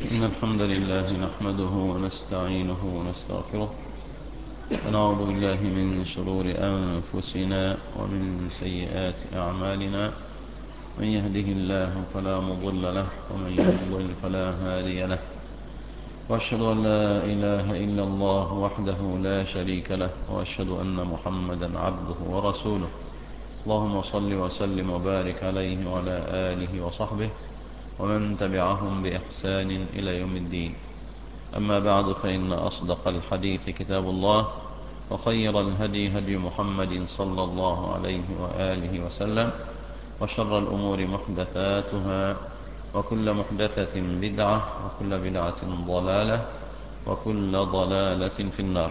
إن الحمد لله نحمده ونستعينه ونستغفره ونعوذ بالله من شرور أنفسنا ومن سيئات أعمالنا من يهده الله فلا مضل له ومن يضلل فلا هادي له وأشهد أن لا إله إلا الله وحده لا شريك له وأشهد أن محمدا عبده ورسوله اللهم صل وسلم وبارك عليه وعلى آله وصحبه ومن تبعهم بإحسان إلى يوم الدين أما بعد فإن أصدق الحديث كتاب الله وخير الهدي هدي محمد صلى الله عليه وآله وسلم وشر الأمور محدثاتها وكل محدثة بدعة وكل بدعة ضلالة وكل ضلالة في النار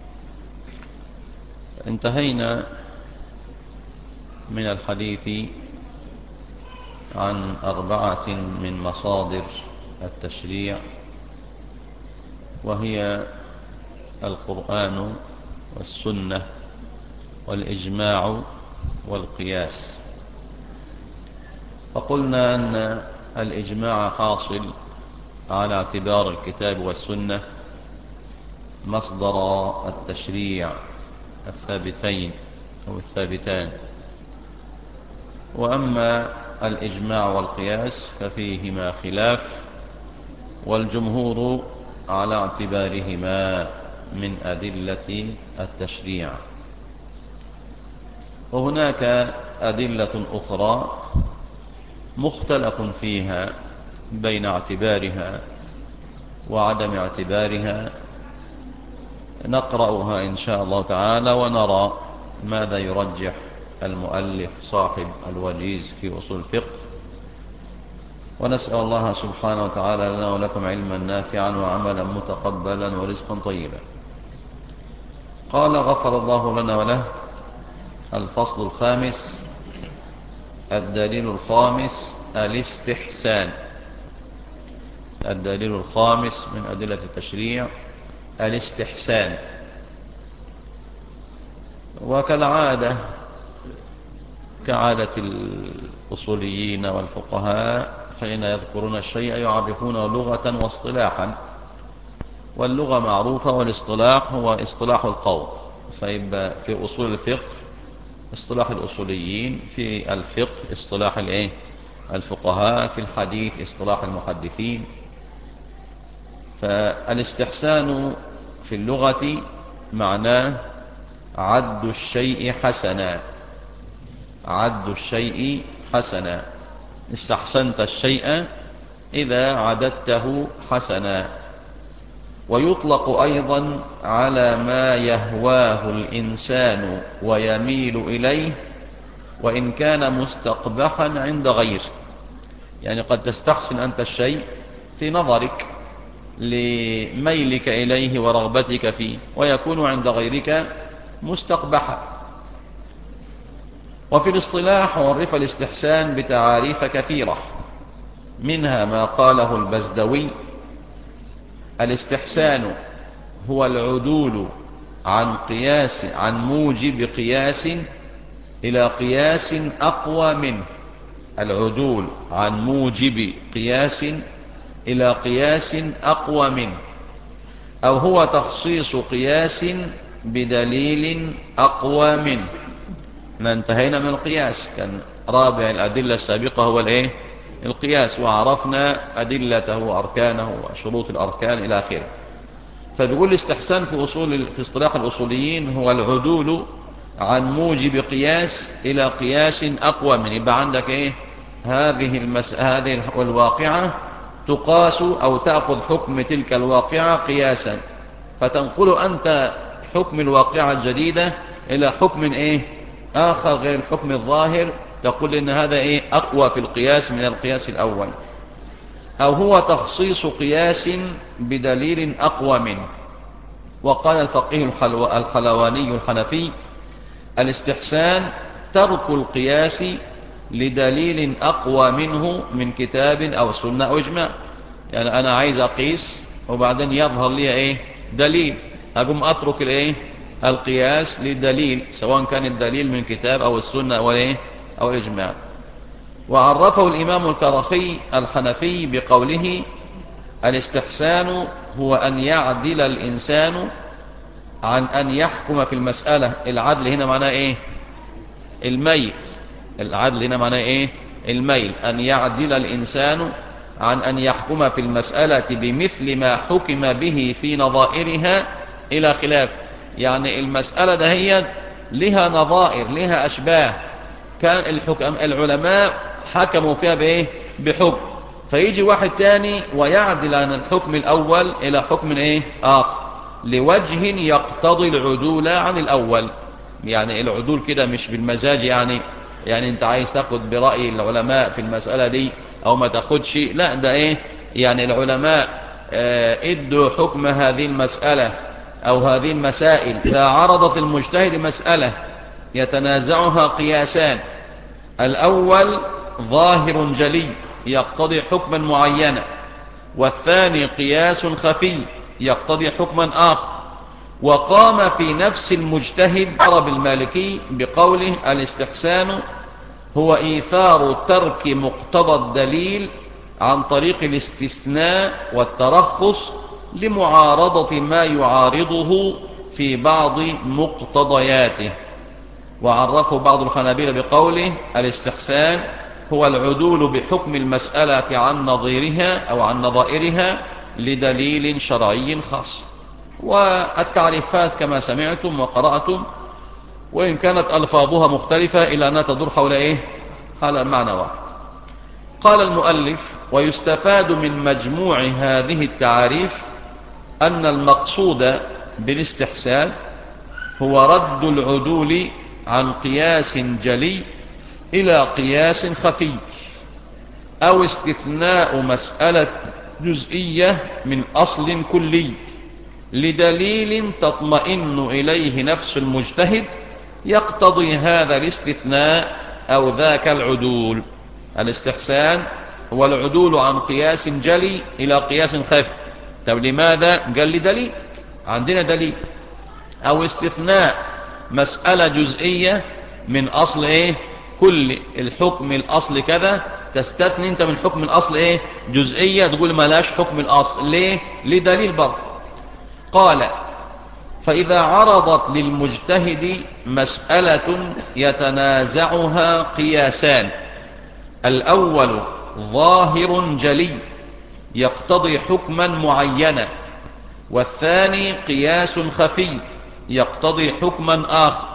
انتهينا من الحديث عن أربعة من مصادر التشريع وهي القرآن والسنة والإجماع والقياس وقلنا أن الإجماع حاصل على اعتبار الكتاب والسنة مصدر التشريع الثابتين أو الثابتان وأما الإجماع والقياس ففيهما خلاف والجمهور على اعتبارهما من أدلة التشريع وهناك أدلة أخرى مختلف فيها بين اعتبارها وعدم اعتبارها نقرأها إن شاء الله تعالى ونرى ماذا يرجح المؤلف صاحب الوجيز في أصول الفقه ونسأل الله سبحانه وتعالى لنا ولكم علما نافعا وعملا متقبلا ورزقا طيبا قال غفر الله لنا وله الفصل الخامس الدليل الخامس الاستحسان الدليل الخامس من أدلة التشريع الاستحسان وكالعادة كعادة الأصوليين والفقهاء فإن يذكرون الشيء يعرفونه لغة واصطلاحا واللغة معروفة والاصطلاح هو اصطلاح القول فيبقى في أصول الفقه اصطلاح الأصوليين في الفقه اصطلاح الايه الفقهاء في الحديث اصطلاح المحدثين فالاستحسان في اللغة معناه عد الشيء حسنا عد الشيء حسنا استحسنت الشيء إذا عددته حسنا ويطلق أيضا على ما يهواه الإنسان ويميل إليه وإن كان مستقبحا عند غيره يعني قد تستحسن أنت الشيء في نظرك لميلك إليه ورغبتك فيه ويكون عند غيرك مستقبحا وفي الاصطلاح عرف الاستحسان بتعاريف كثيرة منها ما قاله البزدوي الاستحسان هو العدول عن قياس عن موجب قياس إلى قياس أقوى منه العدول عن موجب قياس إلى قياس أقوى منه أو هو تخصيص قياس بدليل أقوى منه احنا انتهينا من القياس كان رابع الأدلة السابقة هو الايه القياس وعرفنا أدلته وأركانه وشروط الأركان إلى آخره فبيقول الاستحسان في أصول في اصطلاح الأصوليين هو العدول عن موجب قياس إلى قياس أقوى من يبقى عندك إيه هذه المس... هذه الواقعة تقاس أو تأخذ حكم تلك الواقعة قياسا فتنقل أنت حكم الواقعة الجديدة إلى حكم إيه آخر غير الحكم الظاهر تقول إن هذا إيه أقوى في القياس من القياس الأول أو هو تخصيص قياس بدليل أقوى منه وقال الفقيه الحلواني الحنفي الاستحسان ترك القياس لدليل أقوى منه من كتاب أو سنة أو إجماع يعني أنا عايز أقيس وبعدين يظهر لي إيه دليل أقوم أترك الإيه القياس لدليل سواء كان الدليل من كتاب أو السنة أو, إيه؟ أو الإجماع وعرفه الإمام الكرخي الحنفي بقوله الاستحسان هو أن يعدل الإنسان عن أن يحكم في المسألة العدل هنا معناه إيه الميل العدل هنا معناه إيه الميل أن يعدل الإنسان عن أن يحكم في المسألة بمثل ما حكم به في نظائرها إلى خلاف يعني المسألة ده هي لها نظائر لها أشباه كان الحكم العلماء حكموا فيها بإيه بحكم فيجي واحد تاني ويعدل عن الحكم الأول إلى حكم إيه آخر لوجه يقتضي العدول عن الأول يعني العدول كده مش بالمزاج يعني يعني انت عايز تاخد برأي العلماء في المسألة دي او ما تاخدش لا ده ايه يعني العلماء اه ادوا حكم هذه المسألة او هذه المسائل اذا عرضت المجتهد مسألة يتنازعها قياسان الاول ظاهر جلي يقتضي حكما معينا والثاني قياس خفي يقتضي حكما آخر وقام في نفس المجتهد عرب المالكي بقوله الاستحسان هو إيثار ترك مقتضى الدليل عن طريق الاستثناء والترخص لمعارضة ما يعارضه في بعض مقتضياته وعرفه بعض الخنابيل بقوله الاستحسان هو العدول بحكم المسألة عن نظيرها أو عن نظائرها لدليل شرعي خاص والتعريفات كما سمعتم وقرأتم وإن كانت ألفاظها مختلفة إلا أنها تدور حول إيه حول المعنى واحد قال المؤلف ويستفاد من مجموع هذه التعاريف أن المقصود بالاستحسان هو رد العدول عن قياس جلي إلى قياس خفي أو استثناء مسألة جزئية من أصل كلي لدليل تطمئن إليه نفس المجتهد يقتضي هذا الاستثناء أو ذاك العدول الاستحسان هو العدول عن قياس جلي إلى قياس خفي طب لماذا قال لي دليل عندنا دليل أو استثناء مسألة جزئية من أصل إيه كل الحكم الأصل كذا تستثني انت من حكم الأصل ايه جزئية تقول ما لاش حكم الأصل ليه لدليل برضه قال فإذا عرضت للمجتهد مسألة يتنازعها قياسان الأول ظاهر جلي يقتضي حكما معينا والثاني قياس خفي يقتضي حكما آخر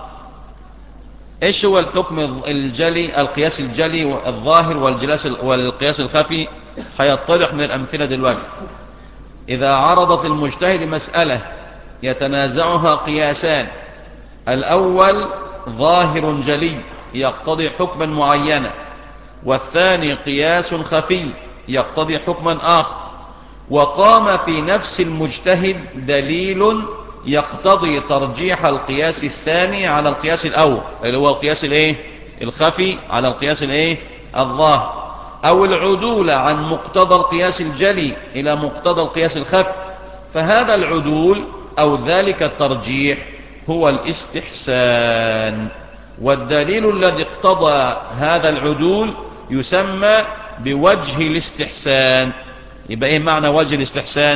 ايش هو الحكم الجلي القياس الجلي والظاهر والجلاس والقياس الخفي هيطرح من الأمثلة دلوقتي إذا عرضت المجتهد مسألة يتنازعها قياسان الأول ظاهر جلي يقتضي حكما معينا والثاني قياس خفي يقتضي حكما آخر وقام في نفس المجتهد دليل يقتضي ترجيح القياس الثاني على القياس الأول اللي هو القياس الايه الخفي على القياس الايه الظاهر أو العدول عن مقتضى القياس الجلي إلى مقتضى القياس الخفي فهذا العدول أو ذلك الترجيح هو الاستحسان والدليل الذي اقتضى هذا العدول يسمى بوجه الاستحسان يبقى ايه معنى وجه الاستحسان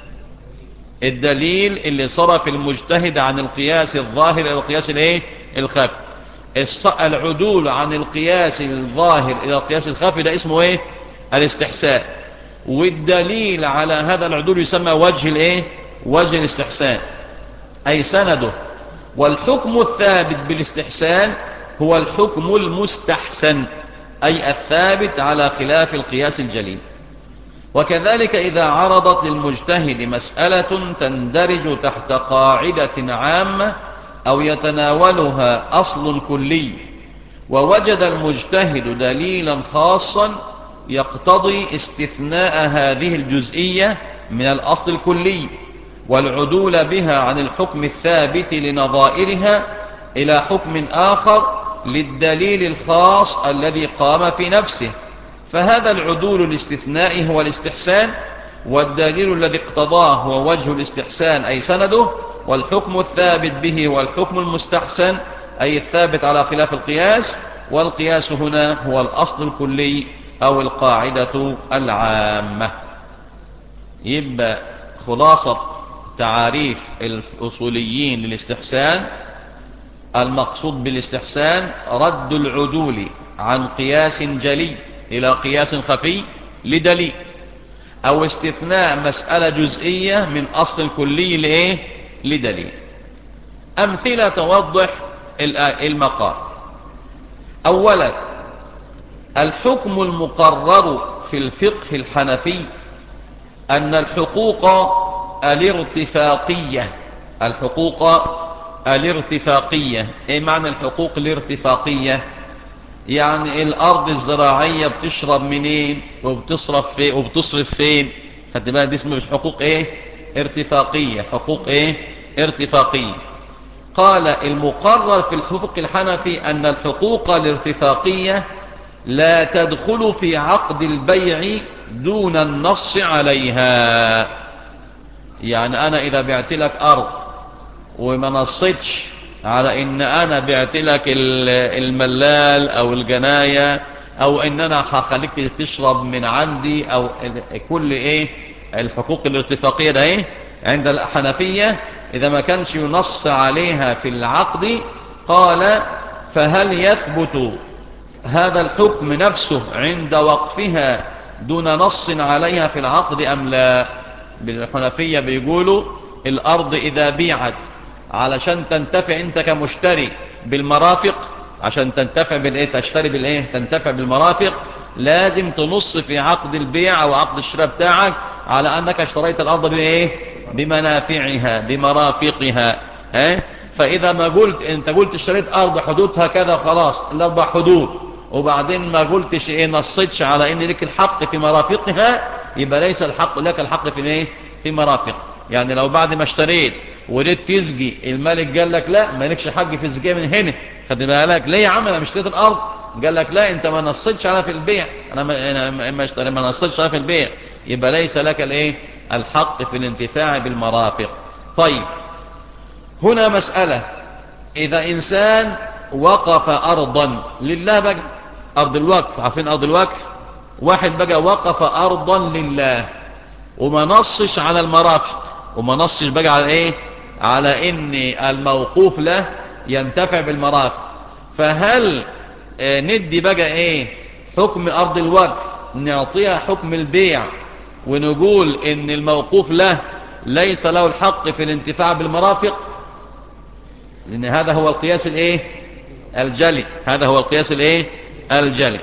الدليل اللي صرف المجتهد عن القياس الظاهر إلى القياس الايه الخفي العدول عن القياس الظاهر إلى القياس الخفي ده اسمه ايه الاستحسان والدليل على هذا العدول يسمى وجه الايه وجه الاستحسان أي سنده والحكم الثابت بالاستحسان هو الحكم المستحسن أي الثابت على خلاف القياس الجليل وكذلك إذا عرضت للمجتهد مسألة تندرج تحت قاعدة عامة أو يتناولها أصل كلي ووجد المجتهد دليلا خاصا يقتضي استثناء هذه الجزئية من الأصل الكلي والعدول بها عن الحكم الثابت لنظائرها إلى حكم آخر للدليل الخاص الذي قام في نفسه فهذا العدول الاستثنائي هو الاستحسان والدليل الذي اقتضاه هو وجه الاستحسان أي سنده والحكم الثابت به هو الحكم المستحسن أي الثابت على خلاف القياس والقياس هنا هو الأصل الكلي أو القاعدة العامة يبقى خلاصة تعاريف الأصوليين للاستحسان المقصود بالاستحسان رد العدول عن قياس جلي إلى قياس خفي لدليل أو استثناء مسألة جزئية من أصل الكلي لإيه؟ لدليل أمثلة توضح المقال أولا الحكم المقرر في الفقه الحنفي أن الحقوق الارتفاقية الحقوق الارتفاقية ايه معنى الحقوق الارتفاقية يعني الارض الزراعية بتشرب منين وبتصرف فين وبتصرف فين خدت بالك دي اسمها مش حقوق ايه ارتفاقية حقوق ايه ارتفاقية قال المقرر في الحقوق الحنفي ان الحقوق الارتفاقية لا تدخل في عقد البيع دون النص عليها يعني انا اذا بعت لك ارض وما نصتش على ان انا بعت لك الملال او الجناية او ان انا هخليك تشرب من عندي او كل ايه الحقوق الارتفاقية ده ايه عند الحنفية اذا ما كانش ينص عليها في العقد قال فهل يثبت هذا الحكم نفسه عند وقفها دون نص عليها في العقد ام لا بالحنفية بيقولوا الارض اذا بيعت علشان تنتفع انت كمشتري بالمرافق عشان تنتفع بالايه تشتري بالايه تنتفع بالمرافق لازم تنص في عقد البيع او عقد الشراء بتاعك على انك اشتريت الارض بايه بمنافعها بمرافقها ها فاذا ما قلت انت قلت اشتريت ارض حدودها كذا خلاص الاربع حدود وبعدين ما قلتش ايه نصيتش على ان لك الحق في مرافقها يبقى ليس الحق لك الحق في ايه في مرافق يعني لو بعد ما اشتريت وريت تسقي الملك قال لك لا مالكش حق في السقيه من هنا خد بالك ليه يا عم انا مش اشتريت الارض قال لك لا انت ما نصيتش عليها في البيع انا ما انا ما اشتري ما نصيتش عليها في البيع يبقى ليس لك الايه الحق في الانتفاع بالمرافق طيب هنا مسألة اذا انسان وقف ارضا لله بقى ارض الوقف عارفين ارض الوقف واحد بقى وقف ارضا لله وما نصش على المرافق وما نصش بقى على ايه على ان الموقوف له ينتفع بالمرافق فهل آه ندي بقى ايه حكم ارض الوقف نعطيها حكم البيع ونقول ان الموقوف له ليس له الحق في الانتفاع بالمرافق لان هذا هو القياس الايه الجلي هذا هو القياس الايه الجلي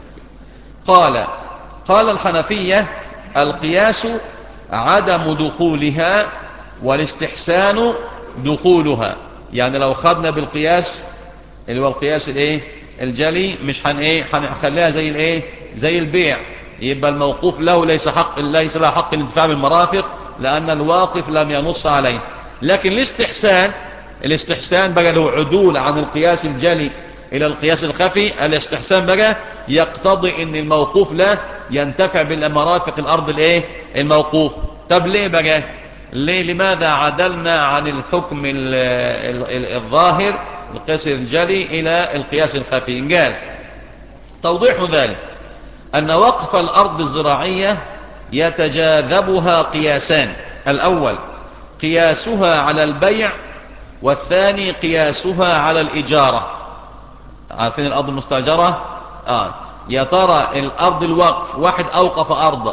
قال قال الحنفية القياس عدم دخولها والاستحسان دخولها يعني لو خدنا بالقياس اللي هو القياس الايه الجلي مش هن ايه هنخليها زي الايه زي البيع يبقى الموقوف له ليس حق ليس له حق الانتفاع بالمرافق لان الواقف لم ينص عليه لكن الاستحسان الاستحسان بقى له عدول عن القياس الجلي الى القياس الخفي الاستحسان بقى يقتضي ان الموقوف له ينتفع بالمرافق الارض الايه الموقوف طب ليه بقى ليه لماذا عدلنا عن الحكم ال ال ال الظاهر القياس الجلي الى القياس الخفي قال توضيح ذلك ان وقف الارض الزراعية يتجاذبها قياسان الاول قياسها على البيع والثاني قياسها على الاجارة عارفين الارض المستاجرة اه يا ترى الارض الوقف واحد اوقف ارض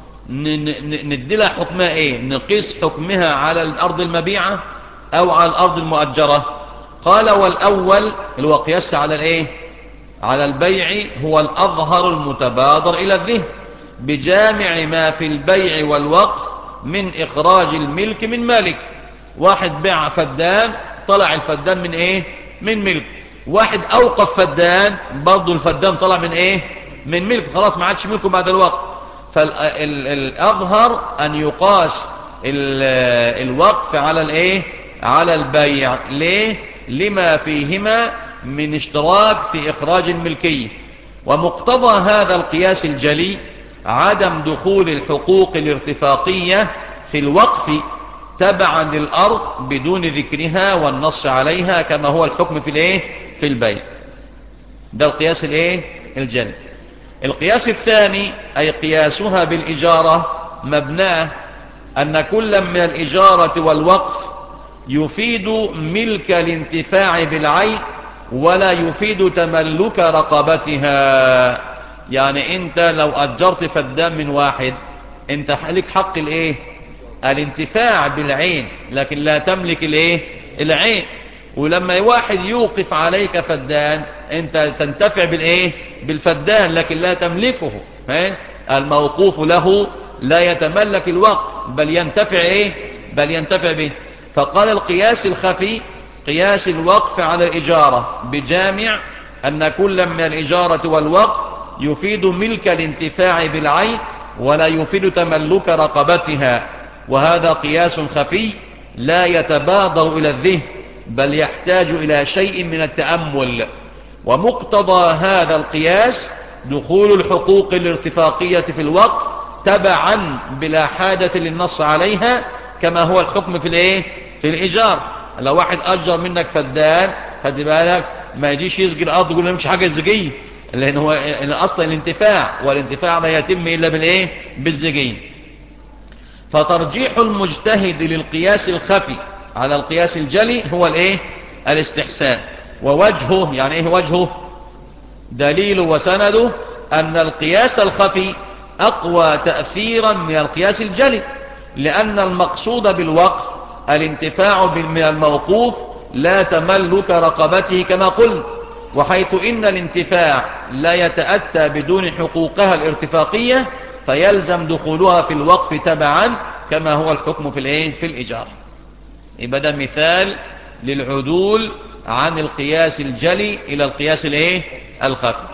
ندي لها حكمها ايه نقيس حكمها على الارض المبيعة او على الارض المؤجرة قال والاول اللي هو قياس على الايه على البيع هو الاظهر المتبادر الى الذهن بجامع ما في البيع والوقف من اخراج الملك من مالك واحد باع فدان طلع الفدان من ايه من ملك واحد اوقف فدان برضه الفدان طلع من ايه من ملك خلاص ما عادش ملكه بعد الوقت فالاظهر ان يقاس الوقف على الايه على البيع ليه لما فيهما من اشتراك في اخراج الملكية ومقتضى هذا القياس الجلي عدم دخول الحقوق الارتفاقية في الوقف تبعا للأرض بدون ذكرها والنص عليها كما هو الحكم في الايه في البيع ده القياس الايه الجلي القياس الثاني أي قياسها بالإجارة مبناه أن كل من الإجارة والوقف يفيد ملك الانتفاع بالعين ولا يفيد تملك رقبتها يعني انت لو أجرت فدان من واحد انت لك حق الايه الانتفاع بالعين لكن لا تملك الايه العين ولما واحد يوقف عليك فدان انت تنتفع بالايه بالفدان لكن لا تملكه الموقوف له لا يتملك الوقت بل ينتفع ايه بل ينتفع به فقال القياس الخفي قياس الوقف على الإجارة بجامع أن كل من الإجارة والوقف يفيد ملك الانتفاع بالعين ولا يفيد تملك رقبتها وهذا قياس خفي لا يتبادر إلى الذهن بل يحتاج إلى شيء من التأمل ومقتضى هذا القياس دخول الحقوق الارتفاقية في الوقف تبعا بلا حاجة للنص عليها كما هو الحكم في الايه في الإيجار لو واحد أجر منك فدان خد بالك ما يجيش يسجي الأرض يقول له مش حاجة زجية لأن هو أصلا الانتفاع والانتفاع لا يتم إلا بالإيه بالزجين فترجيح المجتهد للقياس الخفي على القياس الجلي هو الإيه الاستحسان ووجهه يعني إيه وجهه دليل وسنده أن القياس الخفي أقوى تأثيرا من القياس الجلي لأن المقصود بالوقف الانتفاع من الموقوف لا تملك رقبته كما قلنا وحيث إن الانتفاع لا يتأتى بدون حقوقها الارتفاقية فيلزم دخولها في الوقف تبعا كما هو الحكم في الايه في الإيجار يبقى ده مثال للعدول عن القياس الجلي إلى القياس الايه الخفي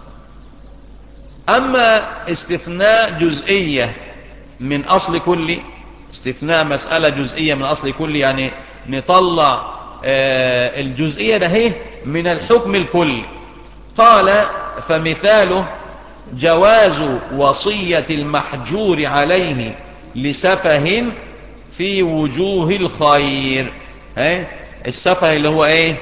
أما استثناء جزئية من أصل كل استثناء مسألة جزئية من أصل كل يعني نطلع آه الجزئية ده هي من الحكم الكلي قال فمثاله جواز وصية المحجور عليه لسفه في وجوه الخير اه؟ السفه اللي هو ايه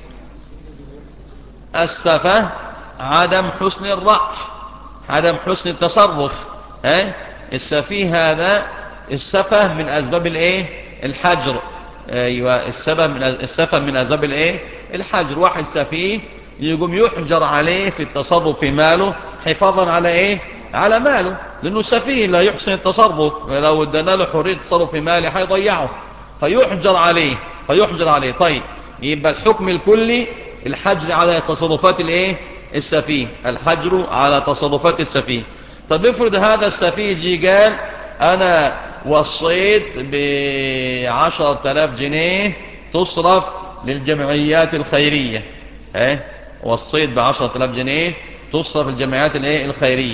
السفه عدم حسن الرأي عدم حسن التصرف اه؟ السفيه هذا السفه من أسباب الايه الحجر ايوه السبب من السفه من أسباب الايه الحجر واحد سفيه يقوم يحجر عليه في التصرف في ماله حفاظا على ايه على ماله لانه سفيه لا يحسن التصرف لو ادانا له حريه التصرف في ماله هيضيعه فيحجر عليه فيحجر عليه طيب يبقى الحكم الكلي الحجر على تصرفات الايه السفيه الحجر على تصرفات السفيه طب افرض هذا السفيه جي قال انا وصيت بعشر تلاف جنيه تصرف للجمعيات الخيرية ايه وصيت بعشر تلاف جنيه تصرف الجمعيات الايه الخيرية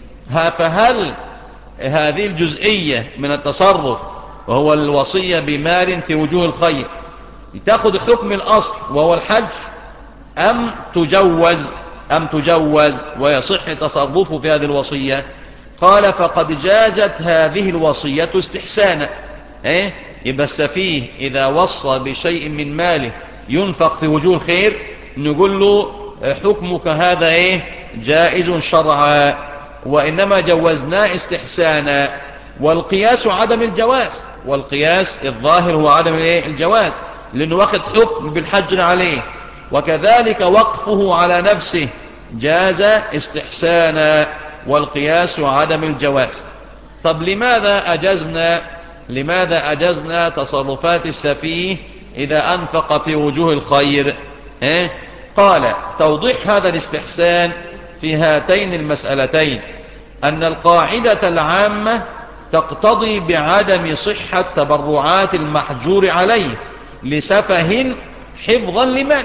فهل هذه الجزئية من التصرف وهو الوصية بمال في وجوه الخير تأخذ حكم الأصل وهو الحج أم تجوز أم تجوز ويصح تصرفه في هذه الوصية قال فقد جازت هذه الوصية استحسانا ايه يبقى السفيه إذا وصى بشيء من ماله ينفق في وجوه الخير نقول له حكمك هذا ايه جائز شرعا وإنما جوزناه استحسانا والقياس عدم الجواز والقياس الظاهر هو عدم الايه الجواز لأنه واخد حكم بالحجر عليه وكذلك وقفه على نفسه جاز استحسانا والقياس عدم الجواز طب لماذا أجزنا لماذا أجزنا تصرفات السفيه إذا أنفق في وجوه الخير اه؟ قال توضيح هذا الاستحسان في هاتين المسألتين أن القاعدة العامة تقتضي بعدم صحة تبرعات المحجور عليه لسفه حفظا لمن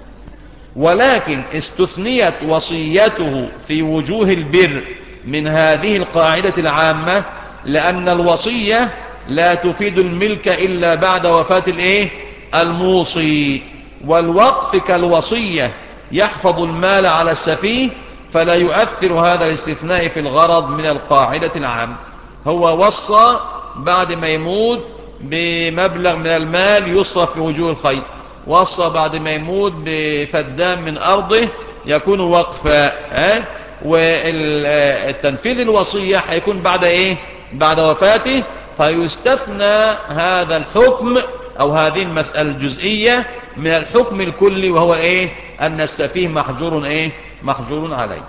ولكن استثنيت وصيته في وجوه البر من هذه القاعدة العامة لأن الوصية لا تفيد الملك إلا بعد وفاة الايه الموصي والوقف كالوصية يحفظ المال على السفيه فلا يؤثر هذا الاستثناء في الغرض من القاعدة العامة هو وصى بعد ما يموت بمبلغ من المال يصرف في وجوه الخير وصى بعد ما يموت بفدان من أرضه يكون وقفا والتنفيذ الوصية هيكون بعد إيه بعد وفاته فيستثنى هذا الحكم أو هذه المسألة الجزئية من الحكم الكلي وهو إيه أن السفيه محجور إيه محجور عليه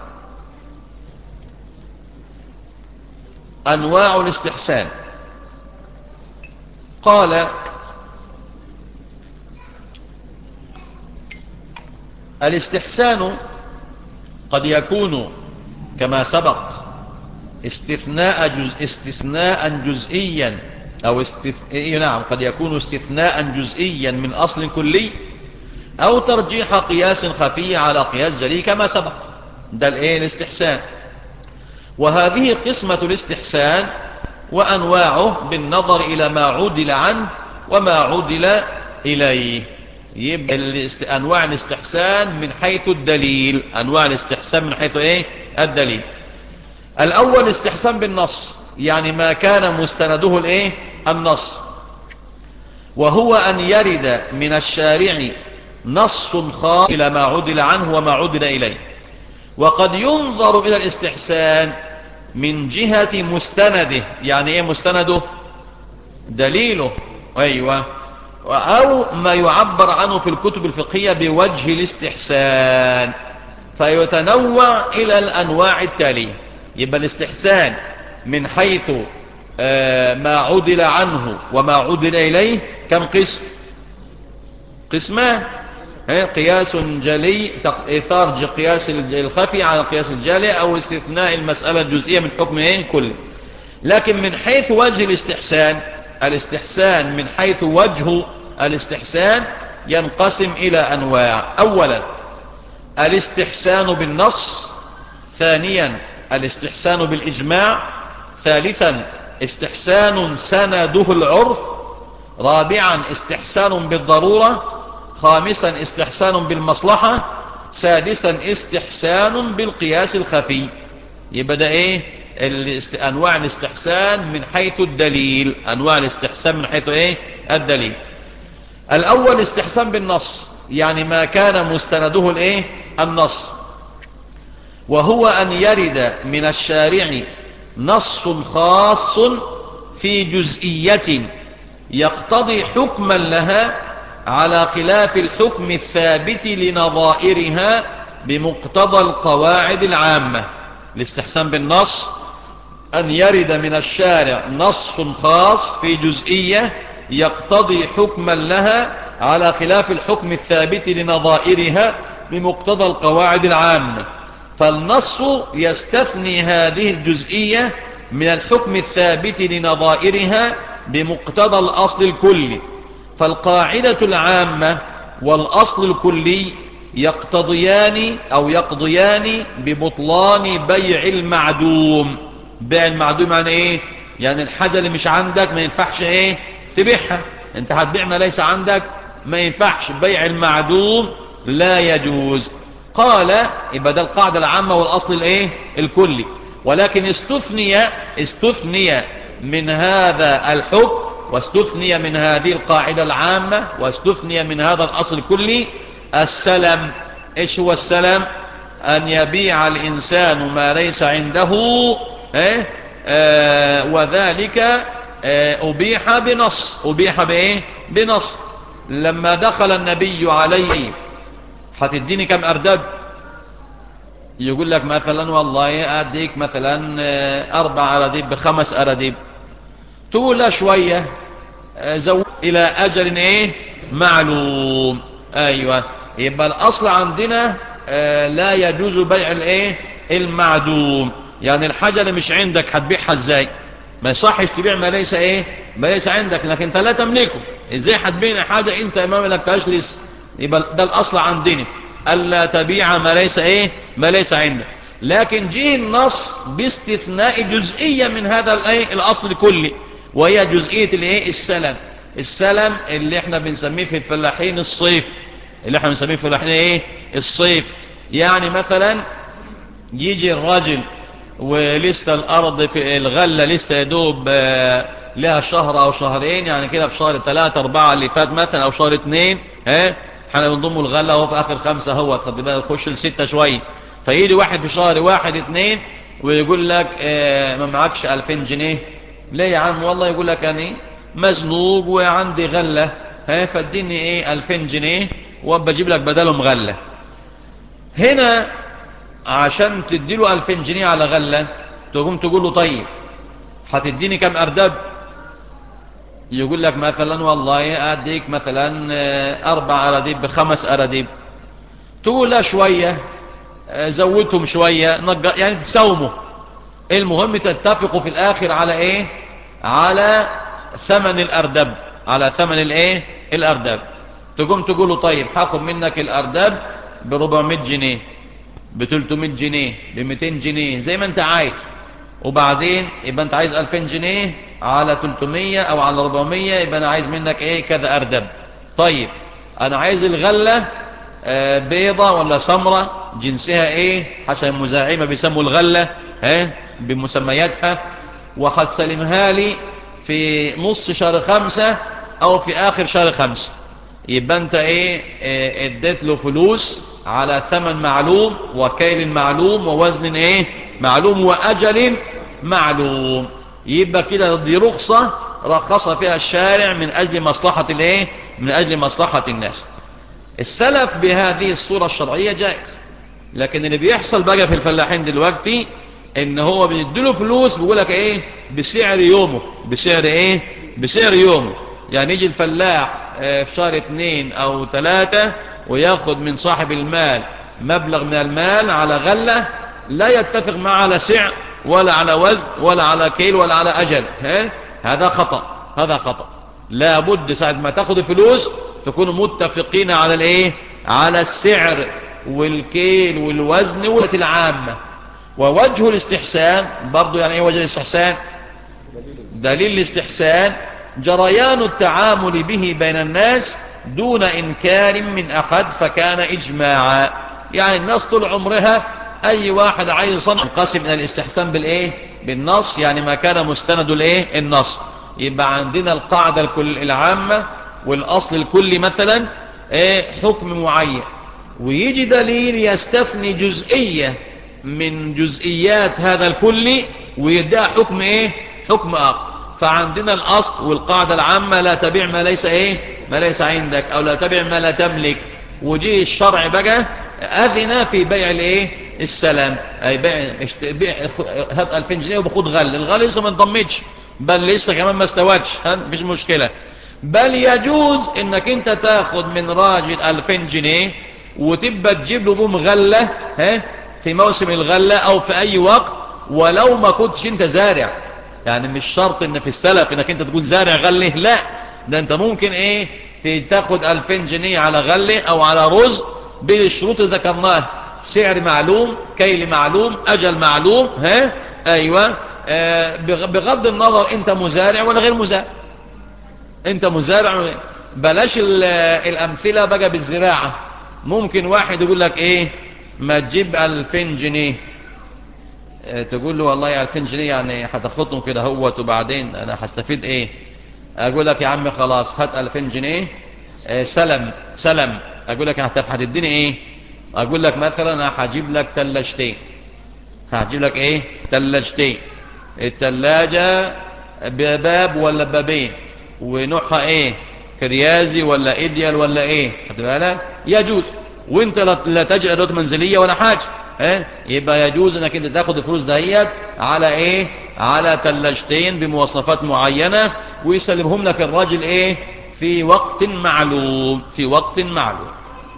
أنواع الاستحسان قال الاستحسان قد يكون كما سبق استثناء جز استثناء جزئيا أو استث... إيه نعم قد يكون استثناء جزئيا من أصل كلي أو ترجيح قياس خفي على قياس جلي كما سبق ده الإيه الاستحسان وهذه قسمة الاستحسان وأنواعه بالنظر إلى ما عدل عنه وما عدل إليه يبقى أنواع الاستحسان من حيث الدليل أنواع الاستحسان من حيث إيه الدليل الأول استحسان بالنص يعني ما كان مستنده الإيه النص وهو أن يرد من الشارع نص خاص إلى ما عدل عنه وما عدل إليه وقد ينظر إلى الاستحسان من جهة مستنده يعني ايه مستنده دليله ايوه او ما يعبر عنه في الكتب الفقهية بوجه الاستحسان فيتنوع الى الانواع التالية يبقى الاستحسان من حيث ما عدل عنه وما عدل اليه كم قسم قسمان قياس جلي إثار قياس الخفي على قياس الجالي أو استثناء المسألة الجزئية من حكم إيه كل لكن من حيث وجه الاستحسان الاستحسان من حيث وجه الاستحسان ينقسم إلى أنواع أولا الاستحسان بالنص ثانيا الاستحسان بالإجماع ثالثا استحسان سنده العرف رابعا استحسان بالضرورة خامسا استحسان بالمصلحة سادسا استحسان بالقياس الخفي يبقى ده ايه الاست... انواع الاستحسان من حيث الدليل انواع الاستحسان من حيث ايه الدليل الاول استحسان بالنص يعني ما كان مستنده الايه النص وهو ان يرد من الشارع نص خاص في جزئية يقتضي حكما لها على خلاف الحكم الثابت لنظائرها بمقتضى القواعد العامة الاستحسان بالنص أن يرد من الشارع نص خاص في جزئية يقتضي حكما لها على خلاف الحكم الثابت لنظائرها بمقتضى القواعد العامة فالنص يستثني هذه الجزئية من الحكم الثابت لنظائرها بمقتضى الأصل الكلي فالقاعدة العامة والأصل الكلي يقتضيان أو يقضيان ببطلان بيع المعدوم بيع المعدوم يعني ايه يعني الحاجة اللي مش عندك ما ينفعش ايه تبيعها انت هتبيع ما ليس عندك ما ينفعش بيع المعدوم لا يجوز قال يبقى ده القاعدة العامة والأصل الايه الكلي ولكن استثني استثني من هذا الحكم واستثني من هذه القاعدة العامة واستثني من هذا الأصل الكلي السلم ايش هو السلم ان يبيع الانسان ما ليس عنده ايه آه وذلك آه ابيح بنص ابيح بايه بنص لما دخل النبي عليه هتديني كم اردب يقول لك مثلا والله اديك مثلا آه اربع اردب بخمس اردب تقول شوية زود الى اجل ايه معلوم ايوه يبقى الاصل عندنا آه لا يجوز بيع الايه المعدوم يعني الحاجة اللي مش عندك هتبيعها ازاي ما يصحش تبيع ما ليس ايه ما ليس عندك لكن انت لا تملكه ازاي هتبيع حاجة انت ما ملكتهاش لسه يبقى ده الاصل عندنا الا تبيع ما ليس ايه ما ليس عندك لكن جه النص باستثناء جزئية من هذا الايه الاصل كله وهي جزئية الايه السلم السلم اللي احنا بنسميه في الفلاحين الصيف اللي احنا بنسميه في الفلاحين ايه الصيف يعني مثلا يجي الراجل ولسه الارض في الغلة لسه يدوب لها شهر او شهرين يعني كده في شهر ثلاثة اربعة اللي فات مثلا او شهر اثنين ها احنا بنضم الغلة وهو في اخر خمسة هو خد بالك يخش لستة شوية فيجي واحد في شهر واحد اثنين ويقول لك اه ما معكش 2000 جنيه ليه يا عم والله يقول لك أنا مزنوق وعندي غلة ها فاديني ايه 2000 جنيه وبجيب لك بدلهم غلة هنا عشان تديله 2000 جنيه على غلة تقوم تقول له طيب هتديني كم أردب يقول لك مثلا والله أديك مثلا أربع أراديب بخمس أراديب تقول لا شوية زودتهم شوية يعني تساوموا المهم تتفقوا في الآخر على إيه على ثمن الأردب على ثمن الإيه الأردب تقوم تقولوا طيب هاخد منك الأردب ب 400 جنيه ب 300 جنيه ب 200 جنيه زي ما انت عايز وبعدين يبقى انت عايز 2000 جنيه على 300 او على 400 يبقى انا عايز منك ايه كذا اردب طيب انا عايز الغلة آه بيضة ولا سمرة جنسها ايه حسب المزاعمة بيسموا الغلة اه بمسمياتها وقد سلمها لي في نص شهر خمسة او في اخر شهر خمسة يبقى انت ايه اه اديت له فلوس على ثمن معلوم وكيل معلوم ووزن ايه معلوم واجل معلوم يبقى كده دي رخصة رخص فيها الشارع من اجل مصلحة الايه من اجل مصلحة الناس السلف بهذه الصورة الشرعية جائز لكن اللي بيحصل بقى في الفلاحين دلوقتي ان هو بيديله فلوس بيقولك ايه بسعر يومه بسعر ايه بسعر يومه يعني يجي الفلاح في شهر اتنين او تلاتة وياخد من صاحب المال مبلغ من المال على غلة لا يتفق معه على سعر ولا على وزن ولا على كيل ولا على أجل ها؟ هذا خطأ هذا خطأ لا بد ساعة ما تاخد الفلوس تكونوا متفقين على الايه على السعر والكيل والوزن والوزن العامة ووجه الاستحسان برضو يعني ايه وجه الاستحسان دليل الاستحسان جريان التعامل به بين الناس دون إنكار من أحد فكان إجماعا يعني الناس طول عمرها أي واحد عايز يصنع قسم من الاستحسان بالإيه بالنص يعني ما كان مستند الإيه النص يبقى عندنا القاعدة الكل العامة والأصل الكلي مثلا إيه حكم معين ويجي دليل يستثني جزئية من جزئيات هذا الكلي ويدعى حكم إيه حكم آخر فعندنا الأصل والقاعدة العامة لا تبيع ما ليس إيه ما ليس عندك أو لا تبيع ما لا تملك وجي الشرع بقى أذن في بيع الإيه السلام أي بيع, بيع هات 2000 جنيه وبخد غل الغل لسه ما انضمتش بل لسه كمان ما استوتش مفيش مشكلة بل يجوز انك انت تاخد من راجل 2000 جنيه وتبقى تجيب له بهم غلة ها في موسم الغلة او في اي وقت ولو ما كنتش انت زارع يعني مش شرط ان في السلف انك انت تكون زارع غله لا ده انت ممكن ايه تاخد 2000 جنيه على غله او على رز بالشروط اللي ذكرناها سعر معلوم كيل معلوم اجل معلوم ها ايوه آه بغض النظر انت مزارع ولا غير مزارع انت مزارع بلاش الامثله بقى بالزراعه ممكن واحد يقول لك ايه ما تجيب 2000 جنيه تقول له والله 2000 جنيه يعني هتاخدهم كده هوت وبعدين انا هستفيد ايه اقول لك يا عم خلاص هات 2000 جنيه سلم سلم اقول لك هتديني ايه اقول لك مثلا انا هجيب لك ثلاجتين هجيب لك ايه ثلاجتين الثلاجه بباب ولا بابين ونوعها ايه كريازي ولا ايديال ولا ايه خد بالك يجوز وانت لا تجد ادوات منزليه ولا حاجه اه؟ يبقى يجوز انك انت تاخد الفلوس دهيت على ايه على ثلاجتين بمواصفات معينة ويسلمهم لك الراجل ايه في وقت معلوم في وقت معلوم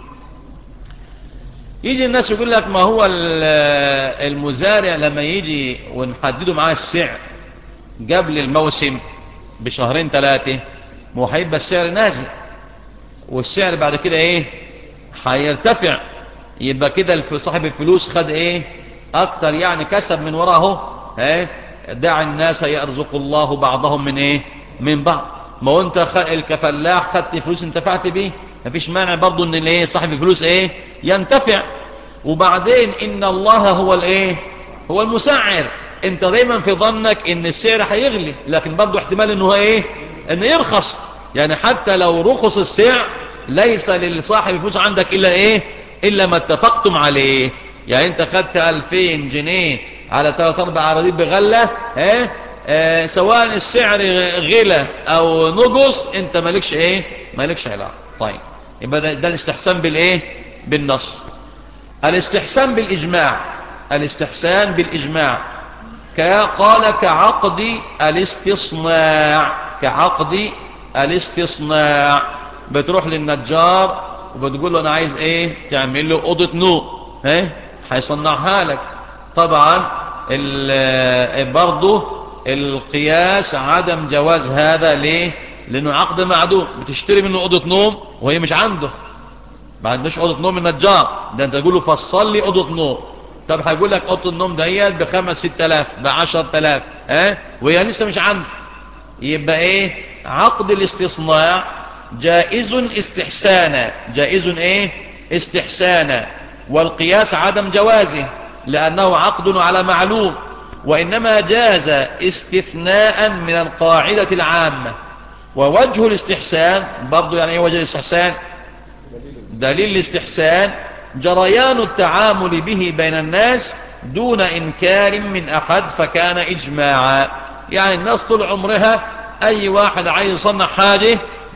يجي الناس يقول لك ما هو المزارع لما يجي ونحدده معاه السعر قبل الموسم بشهرين ثلاثة ما هو هيبقى السعر نازل والسعر بعد كده ايه هيرتفع يبقى كده صاحب الفلوس خد ايه اكتر يعني كسب من وراه ايه دع الناس يرزق الله بعضهم من ايه من بعض ما هو انت كفلاح خدت فلوس انتفعت بيه مفيش مانع برضو ان الايه صاحب الفلوس ايه ينتفع وبعدين ان الله هو الايه هو المسعر انت دايما في ظنك ان السعر هيغلي لكن برضو احتمال انه ايه انه يرخص يعني حتى لو رخص السعر ليس لصاحب الفلوس عندك الا ايه إلا ما اتفقتم عليه يعني انت خدت 2000 جنيه على 3 4 أراضيب بغلة ها آه سواء السعر غلى او نقص انت مالكش ايه مالكش علاقة طيب يبقى ده, ده الاستحسان بالايه بالنص الاستحسان بالاجماع الاستحسان بالاجماع قال كعقد الاستصناع كعقد الاستصناع بتروح للنجار وبتقول له انا عايز ايه تعمل له اوضه نوم ها هيصنعها لك طبعا برضه القياس عدم جواز هذا ليه لانه عقد معدوم بتشتري منه اوضه نوم وهي مش عنده ما عندوش اوضه نوم النجار ده انت تقول له فصل لي اوضه نوم طب هيقول لك اوضه النوم دهيت بخمس ست الاف بعشر تلاف ها وهي لسه مش عنده يبقى ايه عقد الاستصناع جائز استحسانا جائز ايه استحسانا والقياس عدم جوازه لانه عقد على معلوم وانما جاز استثناء من القاعدة العامة ووجه الاستحسان برضو يعني ايه وجه الاستحسان دليل الاستحسان جريان التعامل به بين الناس دون انكار من احد فكان اجماعا يعني الناس طول عمرها اي واحد عايز يصنع حاجة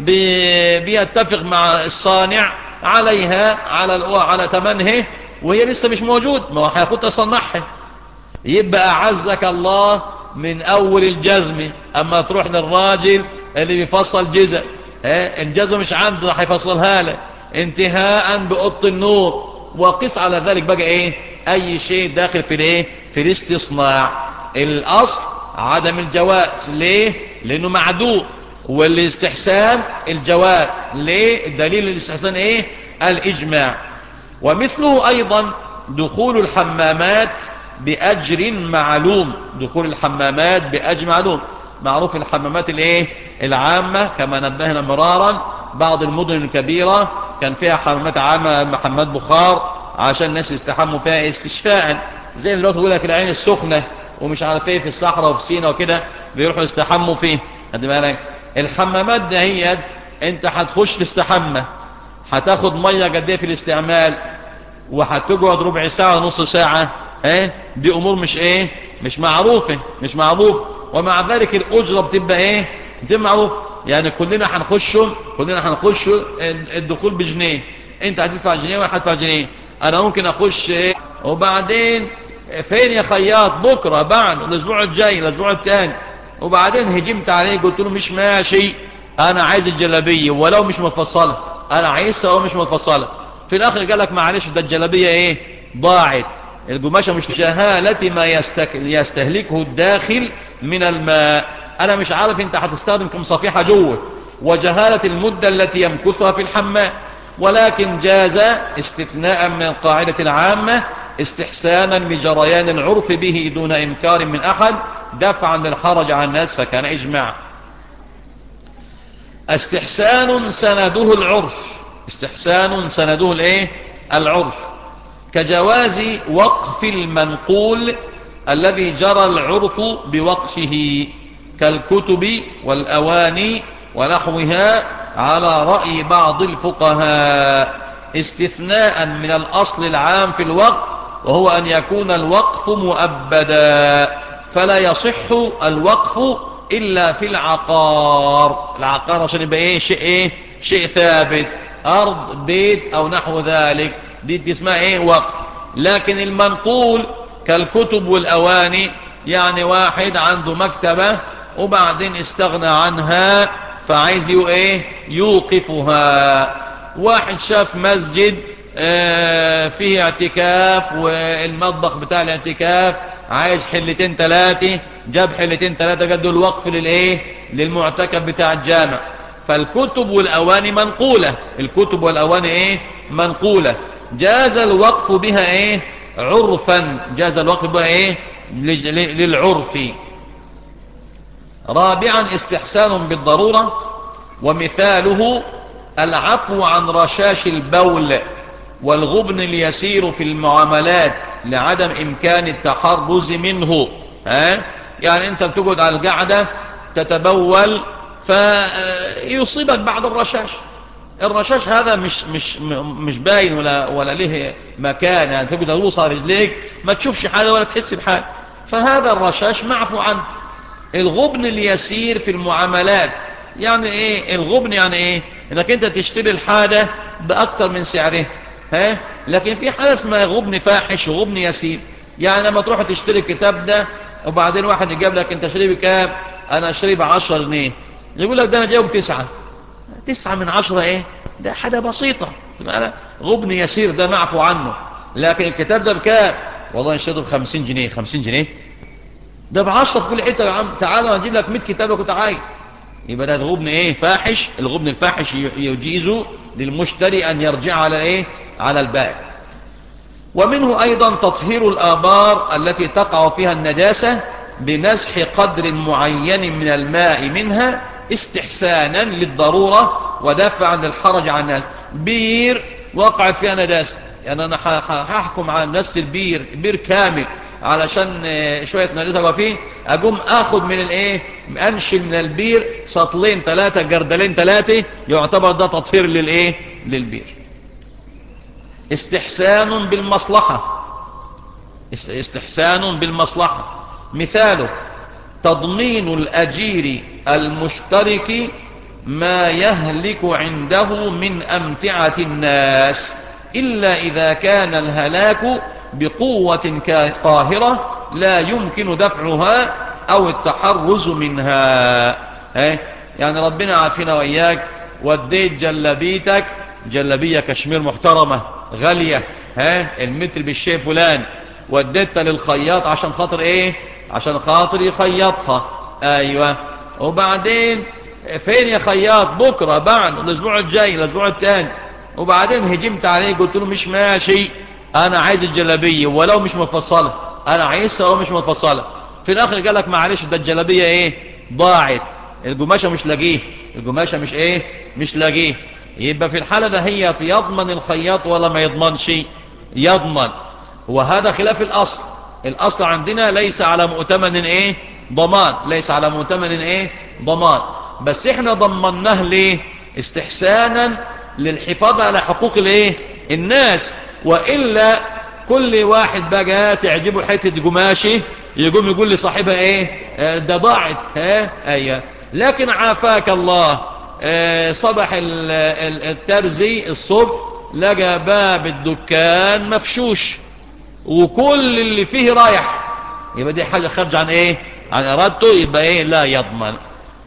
بيتفق مع الصانع عليها على على ثمنه وهي لسه مش موجود ما هو هياخد تصنعها يبقى اعزك الله من اول الجزم اما تروح للراجل اللي بيفصل جزء اه الجزم مش عنده هيفصلها لك انتهاء بقط النور وقس على ذلك بقى ايه اي شيء داخل في الايه في الاستصناع الاصل عدم الجواز ليه لانه معدوم والاستحسان الجواز ليه الدليل الاستحسان ايه الاجماع ومثله ايضا دخول الحمامات باجر معلوم دخول الحمامات باجر معلوم معروف الحمامات الايه العامة كما نبهنا مرارا بعض المدن الكبيرة كان فيها حمامات عامة محمد بخار عشان الناس يستحموا فيها استشفاء زي اللي تقول لك العين السخنة ومش عارف ايه في الصحراء وفي سينا وكده بيروحوا يستحموا فيه خد بالك الحمامات دهيت انت هتخش تستحمى هتاخد ميه قد ايه في الاستعمال وهتقعد ربع ساعه نص ساعه ايه دي امور مش ايه مش معروفه مش معروف ومع ذلك الاجره بتبقى ايه بتبقى معروف يعني كلنا هنخشوا كلنا هنخشوا الدخول بجنيه انت هتدفع جنيه وانا هدفع جنيه انا ممكن اخش ايه وبعدين فين يا خياط بكره بعد الاسبوع الجاي الاسبوع الثاني وبعدين هجمت عليه قلت له مش ماشي انا عايز الجلابيه ولو مش متفصله انا عايزها او مش متفصله في الاخر قال لك معلش ده الجلابيه ايه ضاعت القماشه مش جهاله ما يستك... يستهلكه الداخل من الماء انا مش عارف انت هتستخدم كم صفيحه جوه وجهاله المده التي يمكثها في الحمام ولكن جاز استثناء من القاعده العامه استحسانا بجريان العرف به دون انكار من احد دفعا للحرج عن الناس فكان اجماع استحسان سنده العرف استحسان سنده الايه العرف كجواز وقف المنقول الذي جرى العرف بوقفه كالكتب والأواني ونحوها على رأي بعض الفقهاء استثناء من الأصل العام في الوقف وهو أن يكون الوقف مؤبدا فلا يصح الوقف إلا في العقار العقار عشان يبقى إيه شيء إيه شيء ثابت أرض بيت أو نحو ذلك دي, دي اسمها إيه وقف لكن المنقول كالكتب والأواني يعني واحد عنده مكتبة وبعدين استغنى عنها فعايز يو ايه يوقفها واحد شاف مسجد اه فيه اعتكاف والمطبخ بتاع الاعتكاف عايز حلتين ثلاثة جاب حلتين ثلاثة قدوا الوقف للايه للمعتكف بتاع الجامع فالكتب والأواني منقولة الكتب والأواني ايه منقولة جاز الوقف بها ايه عرفا جاز الوقف بها ايه للعرف رابعا استحسان بالضرورة ومثاله العفو عن رشاش البول والغبن اليسير في المعاملات لعدم إمكان التحرز منه ها؟ يعني أنت بتقعد على القعدة تتبول فيصيبك بعض الرشاش الرشاش هذا مش مش مش باين ولا ولا له مكان يعني تبقى توصل رجليك ما تشوفش حاجه ولا تحس بحاجه فهذا الرشاش معفو عنه الغبن اليسير في المعاملات يعني ايه الغبن يعني ايه انك انت تشتري الحاجة باكتر من سعره ها لكن في حالة اسمها غبن فاحش وغبن يسير يعني لما تروح تشتري الكتاب ده وبعدين واحد يجيب لك انت شاريه بكام انا اشتريه بعشر جنيه يقول لك ده انا جايبه بتسعة تسعة من عشرة ايه ده حاجة بسيطة غبن يسير ده معفو عنه لكن الكتاب ده بكام والله اشتريته بخمسين جنيه خمسين جنيه ده بعشرة في كل حتة يا عم تعالى انا اجيب لك 100 كتاب لو كنت عايز يبقى ده الغبن ايه فاحش الغبن الفاحش يجيز للمشتري ان يرجع على ايه على البائع ومنه ايضا تطهير الابار التي تقع فيها النجاسة بنزح قدر معين من الماء منها استحسانا للضرورة ودفعا للحرج عن الناس بير وقعت فيها نجاسة يعني انا هحكم على نفس البير بير كامل علشان شوية نجاسة فيه اقوم اخد من الايه انشل من البير سطلين ثلاثة جردلين ثلاثة يعتبر ده تطهير للايه للبير استحسان بالمصلحة استحسان بالمصلحة مثاله تضمين الأجير المشترك ما يهلك عنده من أمتعة الناس إلا إذا كان الهلاك بقوة قاهرة لا يمكن دفعها أو التحرز منها يعني ربنا عافينا وإياك وديت جلبيتك جلبية كشمير محترمة غالية ها المتر بالشيء فلان وديتها للخياط عشان خاطر ايه عشان خاطر يخيطها ايوه وبعدين فين يا خياط بكرة بعد الاسبوع الجاي الاسبوع الثاني وبعدين هجمت عليه قلت له مش ماشي انا عايز الجلابية ولو مش مفصلة انا عايزها ولو مش مفصلة في الاخر قال لك معلش ده الجلابية ايه ضاعت القماشة مش لاقيه القماشة مش ايه مش لاقيه يبقى في الحالة ده هي يضمن الخياط ولا ما يضمنش يضمن وهذا خلاف الاصل الاصل عندنا ليس على مؤتمن ايه ضمان ليس على مؤتمن ايه ضمان بس احنا ضمناه ليه استحسانا للحفاظ على حقوق الايه الناس وإلا كل واحد بقى تعجبه حتة قماشي يقوم يقول لصاحبها ايه ده ضاعت ها ايوه لكن عافاك الله اه صبح الترزي الصبح لقى باب الدكان مفشوش وكل اللي فيه رايح يبقى دي حاجة خارج عن ايه عن ارادته يبقى ايه لا يضمن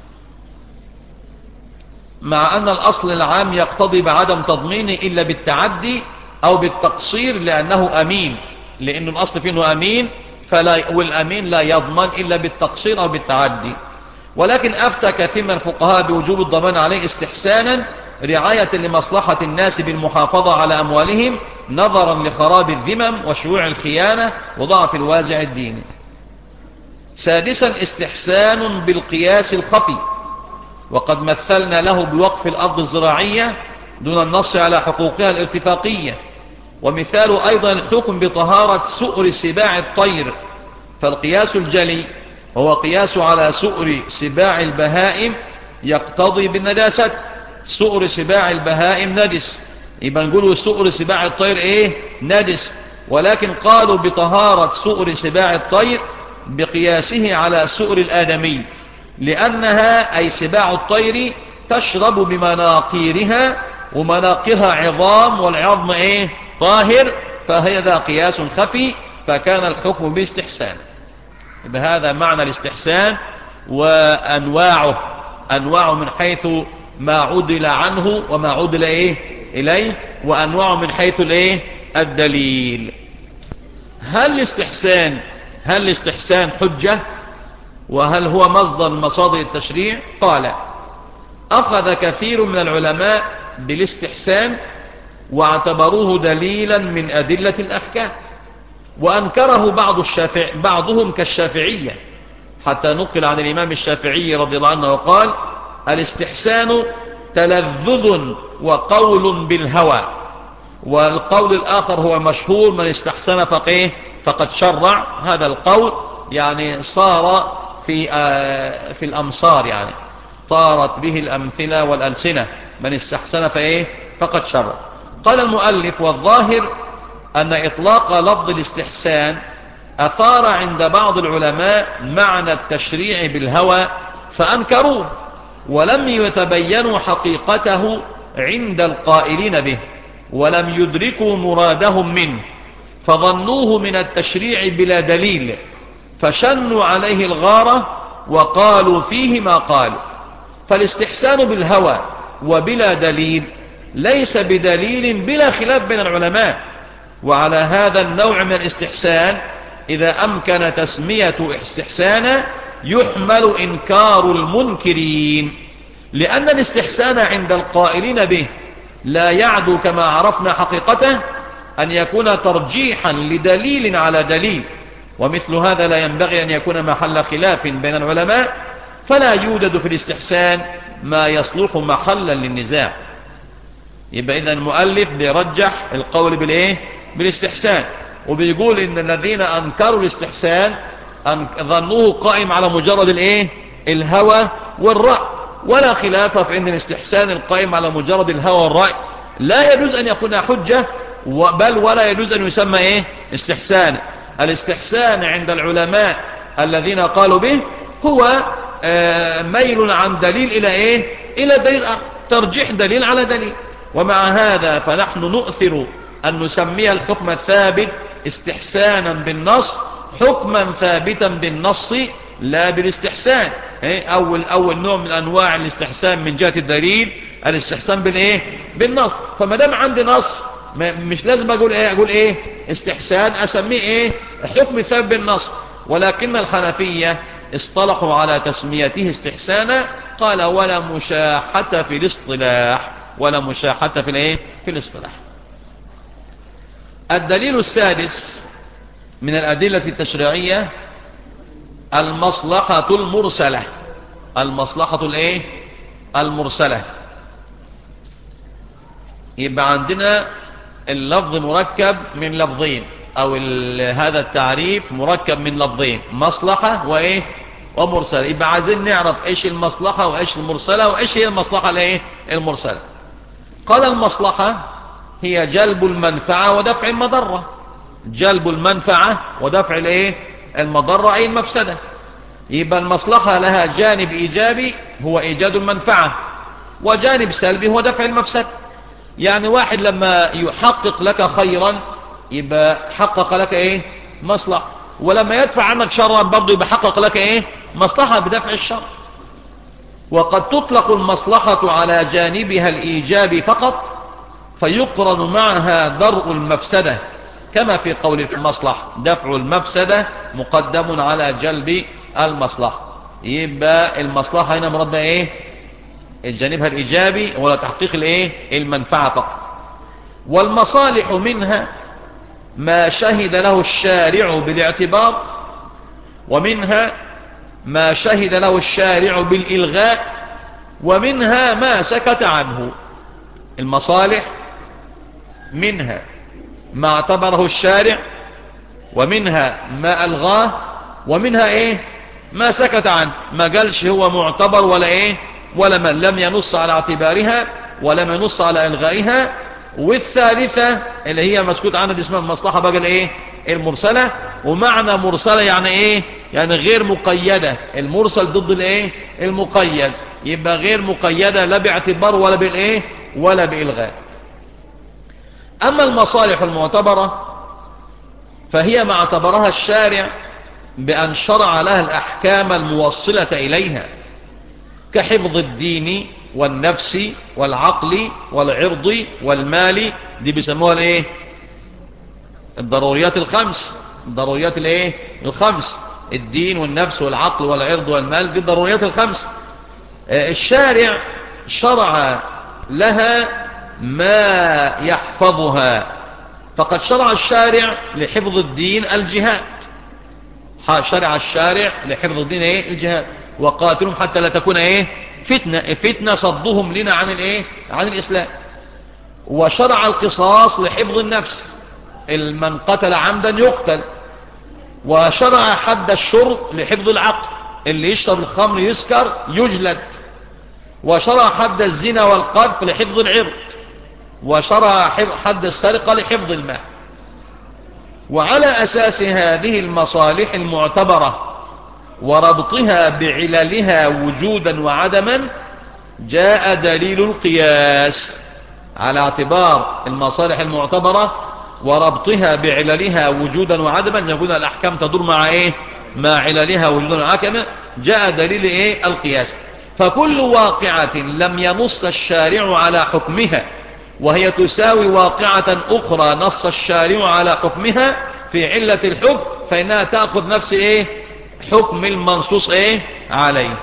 مع ان الاصل العام يقتضي بعدم تضمينه الا بالتعدي او بالتقصير لانه امين لان الاصل فيه انه امين فلا والامين لا يضمن الا بالتقصير او بالتعدي ولكن افتى كثير من الفقهاء بوجوب الضمان عليه استحسانا رعاية لمصلحة الناس بالمحافظة على اموالهم نظرا لخراب الذمم وشيوع الخيانة وضعف الوازع الديني سادسا استحسان بالقياس الخفي وقد مثلنا له بوقف الأرض الزراعية دون النص على حقوقها الارتفاقية ومثال أيضا الحكم بطهارة سؤر سباع الطير فالقياس الجلي هو قياس على سؤر سباع البهائم يقتضي بالنجاسة سؤر سباع البهائم نجس يبقى نقول سؤر سباع الطير ايه نجس ولكن قالوا بطهارة سؤر سباع الطير بقياسه على سؤر الآدمي لأنها أي سباع الطير تشرب بمناقيرها ومناقرها عظام والعظم ايه طاهر فهذا قياس خفي فكان الحكم باستحسان بهذا معنى الاستحسان وأنواعه أنواعه من حيث ما عدل عنه وما عدل ايه إليه وأنواعه من حيث الايه الدليل هل الاستحسان هل الاستحسان حجة وهل هو مصدر مصادر التشريع قال أخذ كثير من العلماء بالاستحسان واعتبروه دليلا من أدلة الأحكام وأنكره بعض الشافع بعضهم كالشافعية حتى نقل عن الإمام الشافعي رضي الله عنه وقال الاستحسان تلذذ وقول بالهوى والقول الآخر هو مشهور من استحسن فقيه فقد شرع هذا القول يعني صار في آه في الأمصار يعني طارت به الأمثلة والألسنة من استحسن فإيه فقد شرع قال المؤلف والظاهر أن إطلاق لفظ الاستحسان أثار عند بعض العلماء معنى التشريع بالهوى فأنكروه ولم يتبينوا حقيقته عند القائلين به ولم يدركوا مرادهم منه فظنوه من التشريع بلا دليل فشنوا عليه الغارة وقالوا فيه ما قالوا فالاستحسان بالهوى وبلا دليل ليس بدليل بلا خلاف بين العلماء وعلى هذا النوع من الاستحسان إذا أمكن تسمية استحسانا يحمل إنكار المنكرين لأن الاستحسان عند القائلين به لا يعدو كما عرفنا حقيقته أن يكون ترجيحا لدليل على دليل ومثل هذا لا ينبغي أن يكون محل خلاف بين العلماء فلا يوجد في الاستحسان ما يصلح محلا للنزاع يبقى إذا المؤلف بيرجح القول بالإيه بالاستحسان وبيقول إن الذين أنكروا الاستحسان ظنوه قائم على مجرد الإيه الهوى والرأي ولا خلاف في أن الاستحسان القائم على مجرد الهوى والرأي لا يجوز أن يكون حجة بل ولا يجوز أن يسمى إيه استحسان الاستحسان عند العلماء الذين قالوا به هو آه، ميل عن دليل إلى إيه إلى دليل آخر ترجيح دليل على دليل ومع هذا فنحن نؤثر أن نسمي الحكم الثابت استحسانا بالنص حكما ثابتا بالنص لا بالاستحسان إيه؟ أول, أول نوع من أنواع الاستحسان من جهة الدليل الاستحسان بالإيه بالنص فما دام عندي نص مش لازم أقول إيه أقول إيه استحسان أسميه إيه حكم ثابت بالنص ولكن الحنفية اصطلحوا على تسميته استحسانا قال ولا مشاحة في الاصطلاح ولا مشاحة في الايه في الاصطلاح الدليل السادس من الأدلة التشريعية المصلحة المرسلة المصلحة الايه المرسلة يبقى عندنا اللفظ مركب من لفظين او هذا التعريف مركب من لفظين مصلحة وايه ومرسلة يبقى عايزين نعرف ايش المصلحة وايش المرسلة وايش هي المصلحة الايه المرسلة قال المصلحة هي جلب المنفعة ودفع المضرة جلب المنفعة ودفع الايه المضرة اي المفسدة يبقى المصلحة لها جانب ايجابي هو ايجاد المنفعة وجانب سلبي هو دفع المفسدة يعني واحد لما يحقق لك خيرا يبقى حقق لك ايه مصلحة ولما يدفع عنك شرا برضه يبقى حقق لك ايه مصلحة بدفع الشر وقد تطلق المصلحة على جانبها الإيجاب فقط فيقرن معها درء المفسدة كما في قول المصلح دفع المفسدة مقدم على جلب المصلحة يبقى المصلحة هنا مرد ايه جانبها الإيجابي ولا تحقيق الايه المنفعة فقط والمصالح منها ما شهد له الشارع بالاعتبار ومنها ما شهد له الشارع بالإلغاء ومنها ما سكت عنه المصالح منها ما اعتبره الشارع ومنها ما ألغاه ومنها ايه ما سكت عنه ما قالش هو معتبر ولا ايه ولا من لم ينص على اعتبارها ولم ينص على إلغائها والثالثة اللي هي مسكوت عنها دي اسمها المصلحة بقى الايه المرسلة ومعنى مرسلة يعني ايه يعني غير مقيدة المرسل ضد الايه المقيد يبقى غير مقيدة لا باعتبار ولا بالايه ولا بإلغاء أما المصالح المعتبرة فهي ما اعتبرها الشارع بأن شرع لها الأحكام الموصلة إليها كحفظ الدين والنفس والعقل والعرض والمال دي بيسموها الايه الضروريات الخمس الضروريات الايه الخمس الدين والنفس والعقل والعرض والمال دي الضروريات الخمس آه، الشارع شرع لها ما يحفظها فقد شرع الشارع لحفظ الدين الجهاد شرع الشارع لحفظ الدين ايه الجهاد وقاتلهم حتى لا تكون ايه فتنة فتنة صدهم لنا عن الايه عن الاسلام وشرع القصاص لحفظ النفس من قتل عمدا يقتل وشرع حد الشرب لحفظ العقل اللي يشرب الخمر يسكر يجلد وشرع حد الزنا والقذف لحفظ العرض وشرع حد السرقة لحفظ الماء وعلى أساس هذه المصالح المعتبرة وربطها بعللها وجودا وعدما جاء دليل القياس على اعتبار المصالح المعتبرة وربطها بعللها وجودا وعدما يكون الأحكام تدور مع إيه مع عللها وجودا وعدما جاء دليل إيه القياس فكل واقعة لم ينص الشارع على حكمها وهي تساوي واقعة أخرى نص الشارع على حكمها في علة الحكم فإنها تأخذ نفس إيه حكم المنصوص إيه عليه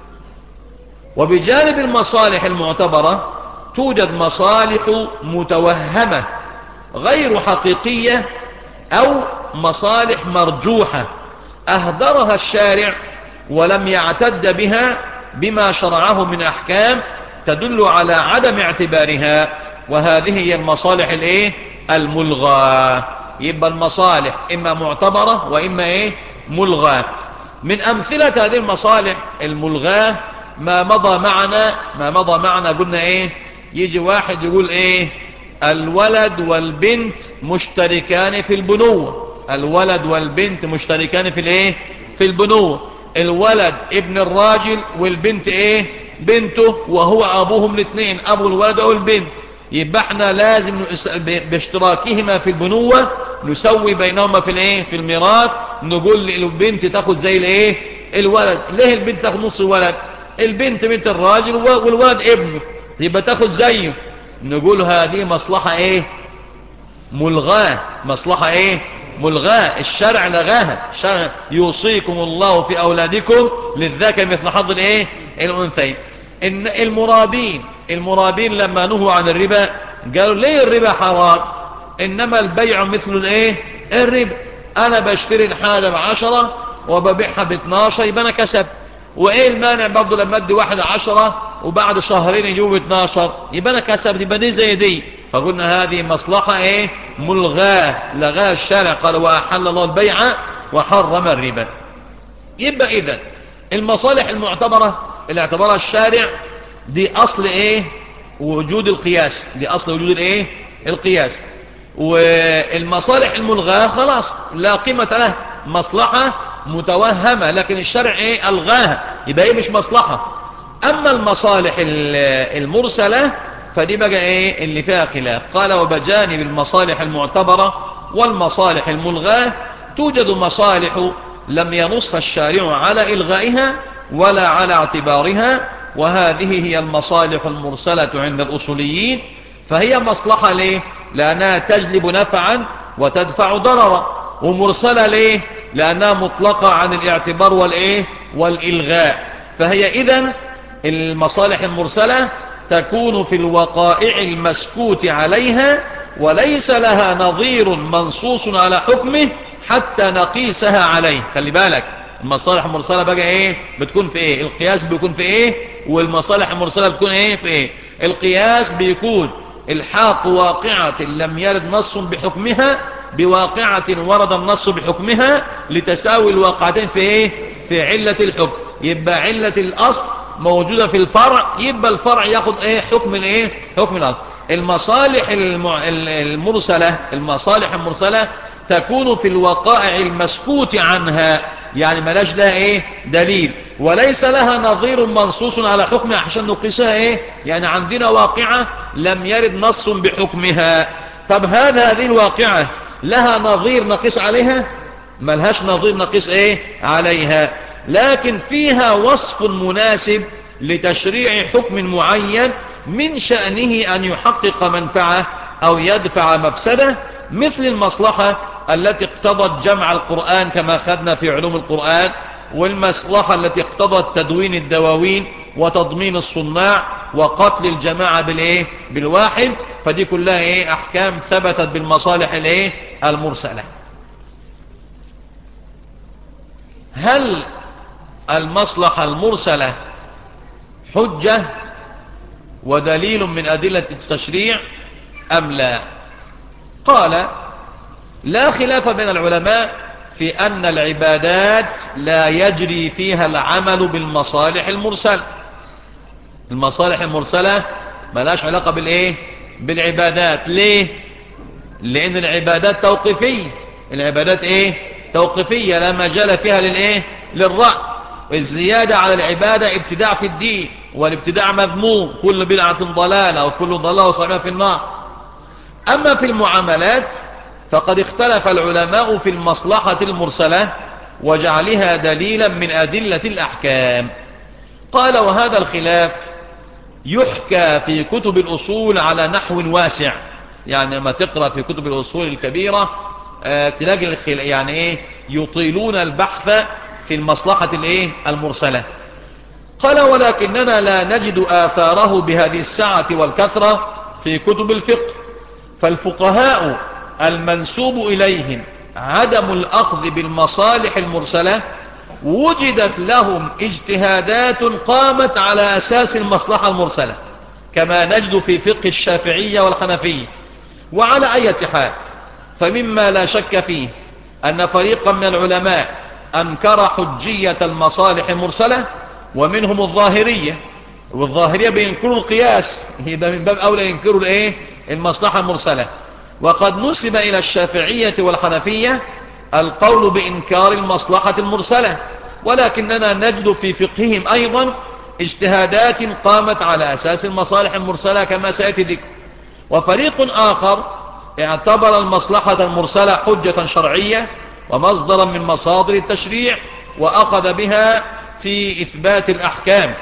وبجانب المصالح المعتبرة توجد مصالح متوهمة غير حقيقية أو مصالح مرجوحة أهدرها الشارع ولم يعتد بها بما شرعه من أحكام تدل على عدم اعتبارها وهذه هي المصالح الايه الملغى يبقى المصالح إما معتبرة وإما إيه ملغى من أمثلة هذه المصالح الملغاة ما مضى معنا ما مضى معنا قلنا إيه يجي واحد يقول إيه الولد والبنت مشتركان في البنوة الولد والبنت مشتركان في الإيه في البنوة الولد ابن الراجل والبنت إيه بنته وهو أبوهم الاثنين أبو الولد أو البنت يبقى احنا لازم باشتراكهما في البنوة نسوي بينهما في الايه في الميراث نقول البنت تاخد زي الايه الولد ليه البنت تاخد نص الولد البنت بنت الراجل والولد ابنه يبقى تاخد زيه نقول هذه مصلحة ايه ملغاة مصلحة ايه ملغاة الشرع لغاها الشرع يوصيكم الله في اولادكم للذكر مثل حظ الايه الانثيين ان المرابين المرابين لما نهوا عن الربا قالوا ليه الربا حرام انما البيع مثل الايه الربا انا بشتري الحاجة بعشرة وببيعها باثناشر يبقى انا كسب وايه المانع برضه لما ادي واحد عشرة وبعد شهرين يجيبوا باثناشر يبقى انا كسب يبقى دي زي دي فقلنا هذه مصلحة ايه ملغاة لغاها الشارع قال واحل الله البيع وحرم الربا يبقى اذا المصالح المعتبرة اللي اعتبرها الشارع دي اصل ايه وجود القياس دي اصل وجود الايه القياس والمصالح الملغاة خلاص لا قيمة لها مصلحة متوهمة لكن الشرع ايه الغاها يبقى ايه مش مصلحة اما المصالح المرسلة فدي بقى ايه اللي فيها خلاف قال وبجانب المصالح المعتبرة والمصالح الملغاة توجد مصالح لم ينص الشارع على إلغائها ولا على اعتبارها وهذه هي المصالح المرسلة عند الأصوليين فهي مصلحة ليه لأنها تجلب نفعا وتدفع ضررا ومرسلة ليه لأنها مطلقة عن الاعتبار والإيه والإلغاء فهي إذن المصالح المرسلة تكون في الوقائع المسكوت عليها وليس لها نظير منصوص على حكمه حتى نقيسها عليه خلي بالك المصالح المرسلة بقى ايه بتكون في ايه القياس بيكون في ايه والمصالح المرسلة بتكون ايه في ايه القياس بيكون الحاق واقعة لم يرد نص بحكمها بواقعة ورد النص بحكمها لتساوي الواقعتين في ايه في علة الحكم يبقى علة الاصل موجودة في الفرع يبقى الفرع ياخد ايه حكم الايه حكم الاصل المصالح المرسلة المصالح المرسلة تكون في الوقائع المسكوت عنها يعني ملاش لها ايه دليل وليس لها نظير منصوص على حكمها عشان نقيسها ايه يعني عندنا واقعة لم يرد نص بحكمها طب هذا هذه الواقعة لها نظير نقيس عليها ملهاش نظير نقيس ايه عليها لكن فيها وصف مناسب لتشريع حكم معين من شأنه أن يحقق منفعة أو يدفع مفسدة مثل المصلحة التي اقتضت جمع القرآن كما خدنا في علوم القرآن والمصلحة التي اقتضت تدوين الدواوين وتضمين الصناع وقتل الجماعة بالايه بالواحد فدي كلها ايه احكام ثبتت بالمصالح الايه المرسلة هل المصلحة المرسلة حجة ودليل من أدلة التشريع أم لا قال لا خلاف بين العلماء في أن العبادات لا يجري فيها العمل بالمصالح المرسلة المصالح المرسلة ملاش علاقة بالإيه بالعبادات ليه لأن العبادات توقيفية العبادات ايه توقيفية لا مجال فيها للايه للرأي الزيادة على العبادة ابتداع في الدين والابتداع مذموم كل بدعة ضلالة وكل ضلالة وصعبها في النار أما في المعاملات فقد اختلف العلماء في المصلحة المرسلة وجعلها دليلا من أدلة الأحكام قال وهذا الخلاف يحكى في كتب الأصول على نحو واسع يعني ما تقرأ في كتب الأصول الكبيرة آه، تلاقي يعني ايه يطيلون البحث في المصلحة الايه المرسلة قال ولكننا لا نجد آثاره بهذه السعة والكثرة في كتب الفقه فالفقهاء المنسوب إليهم عدم الأخذ بالمصالح المرسلة وجدت لهم اجتهادات قامت على أساس المصلحة المرسلة كما نجد في فقه الشافعية والحنفية وعلى أي حال فمما لا شك فيه أن فريقا من العلماء أنكر حجية المصالح المرسلة ومنهم الظاهرية والظاهرية بينكروا القياس يبقى من باب أولى ينكروا الايه المصلحة المرسلة وقد نسب إلى الشافعية والحنفية القول بإنكار المصلحة المرسلة ولكننا نجد في فقههم أيضا اجتهادات قامت على أساس المصالح المرسلة كما سيأتي ذكر وفريق آخر اعتبر المصلحة المرسلة حجة شرعية ومصدرا من مصادر التشريع وأخذ بها في إثبات الأحكام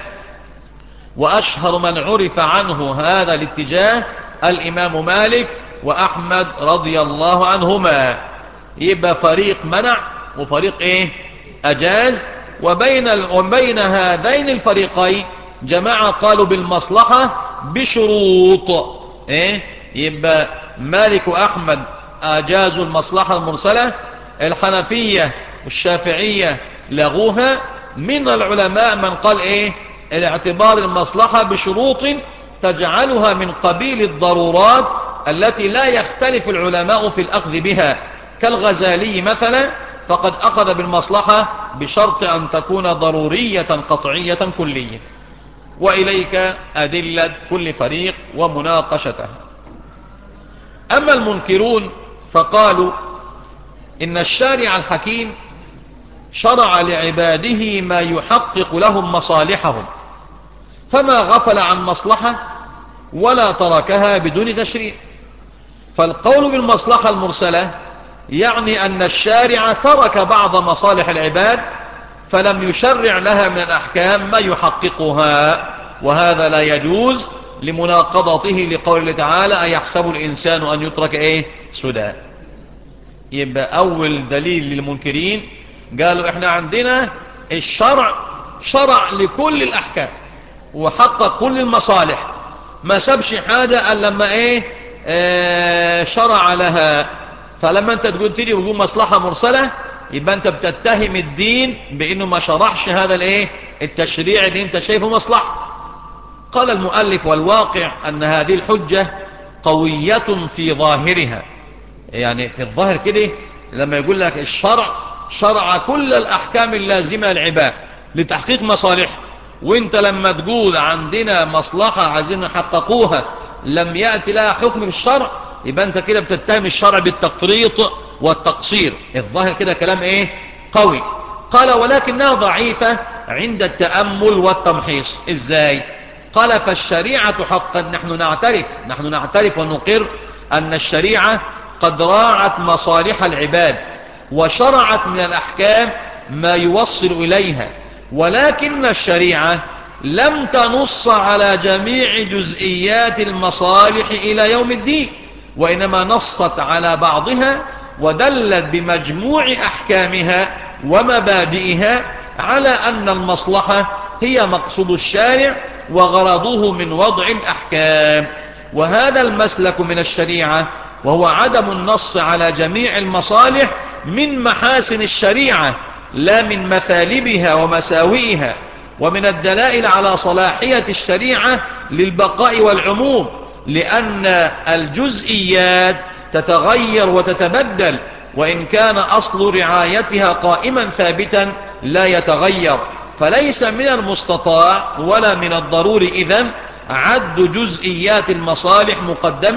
وأشهر من عرف عنه هذا الاتجاه الإمام مالك وأحمد رضي الله عنهما يبقى فريق منع وفريق إيه أجاز وبين, وبين هذين الفريقين جماعة قالوا بالمصلحة بشروط إيه يبقى مالك وأحمد أجازوا المصلحة المرسلة الحنفية والشافعية لغوها من العلماء من قال ايه الاعتبار المصلحة بشروط تجعلها من قبيل الضرورات التي لا يختلف العلماء في الأخذ بها كالغزالي مثلا فقد أخذ بالمصلحة بشرط أن تكون ضرورية قطعية كلية وإليك أدلة كل فريق ومناقشتها أما المنكرون فقالوا إن الشارع الحكيم شرع لعباده ما يحقق لهم مصالحهم فما غفل عن مصلحة ولا تركها بدون تشريع فالقول بالمصلحة المرسلة يعني أن الشارع ترك بعض مصالح العباد فلم يشرع لها من الأحكام ما يحققها وهذا لا يجوز لمناقضته لقول تعالى أيحسب الإنسان أن يترك إيه سدى يبقى أول دليل للمنكرين قالوا إحنا عندنا الشرع شرع لكل الأحكام وحقق كل المصالح ما سبش حاجة ألا لما إيه آه شرع لها فلما أنت تقول تيجي وتقول مصلحة مرسلة يبقى أنت بتتهم الدين بأنه ما شرحش هذا الإيه التشريع اللي أنت شايفه مصلحة قال المؤلف والواقع أن هذه الحجة قوية في ظاهرها يعني في الظاهر كده لما يقول لك الشرع شرع كل الأحكام اللازمة للعباد لتحقيق مصالح وانت لما تقول عندنا مصلحة عايزين نحققوها لم يأتي لها حكم في الشرع يبقى انت كده بتتهم الشرع بالتفريط والتقصير الظاهر كده كلام ايه قوي قال ولكنها ضعيفة عند التأمل والتمحيص ازاي قال فالشريعة حقا نحن نعترف نحن نعترف ونقر أن الشريعة قد راعت مصالح العباد وشرعت من الأحكام ما يوصل إليها ولكن الشريعة لم تنص على جميع جزئيات المصالح إلى يوم الدين وإنما نصت على بعضها ودلت بمجموع أحكامها ومبادئها على أن المصلحة هي مقصود الشارع وغرضه من وضع الأحكام وهذا المسلك من الشريعة وهو عدم النص على جميع المصالح من محاسن الشريعة لا من مثالبها ومساوئها ومن الدلائل على صلاحية الشريعة للبقاء والعموم لأن الجزئيات تتغير وتتبدل وإن كان أصل رعايتها قائما ثابتا لا يتغير فليس من المستطاع ولا من الضروري إذن عد جزئيات المصالح مقدمة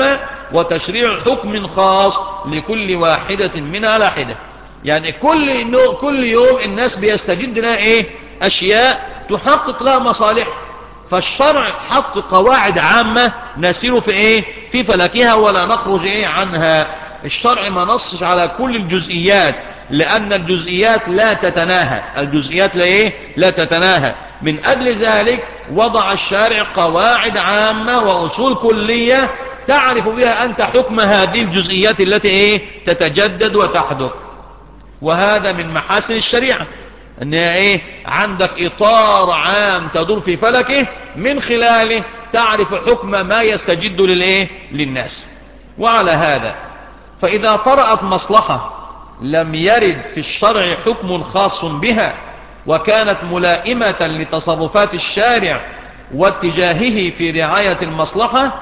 وتشريع حكم خاص لكل واحدة منها على حدة يعني كل, كل يوم الناس بيستجد لها ايه اشياء تحقق لها مصالح فالشرع حط قواعد عامة نسير في ايه في فلكها ولا نخرج ايه عنها الشرع ما نصش على كل الجزئيات لأن الجزئيات لا تتناهى الجزئيات لا إيه؟ لا تتناهى من أجل ذلك وضع الشارع قواعد عامة وأصول كلية تعرف بها أنت حكم هذه الجزئيات التي إيه؟ تتجدد وتحدث وهذا من محاسن الشريعة أنها إيه؟ عندك إطار عام تدور في فلكه من خلاله تعرف حكم ما يستجد للإيه؟ للناس وعلى هذا فإذا طرأت مصلحة لم يرد في الشرع حكم خاص بها وكانت ملائمة لتصرفات الشارع واتجاهه في رعاية المصلحة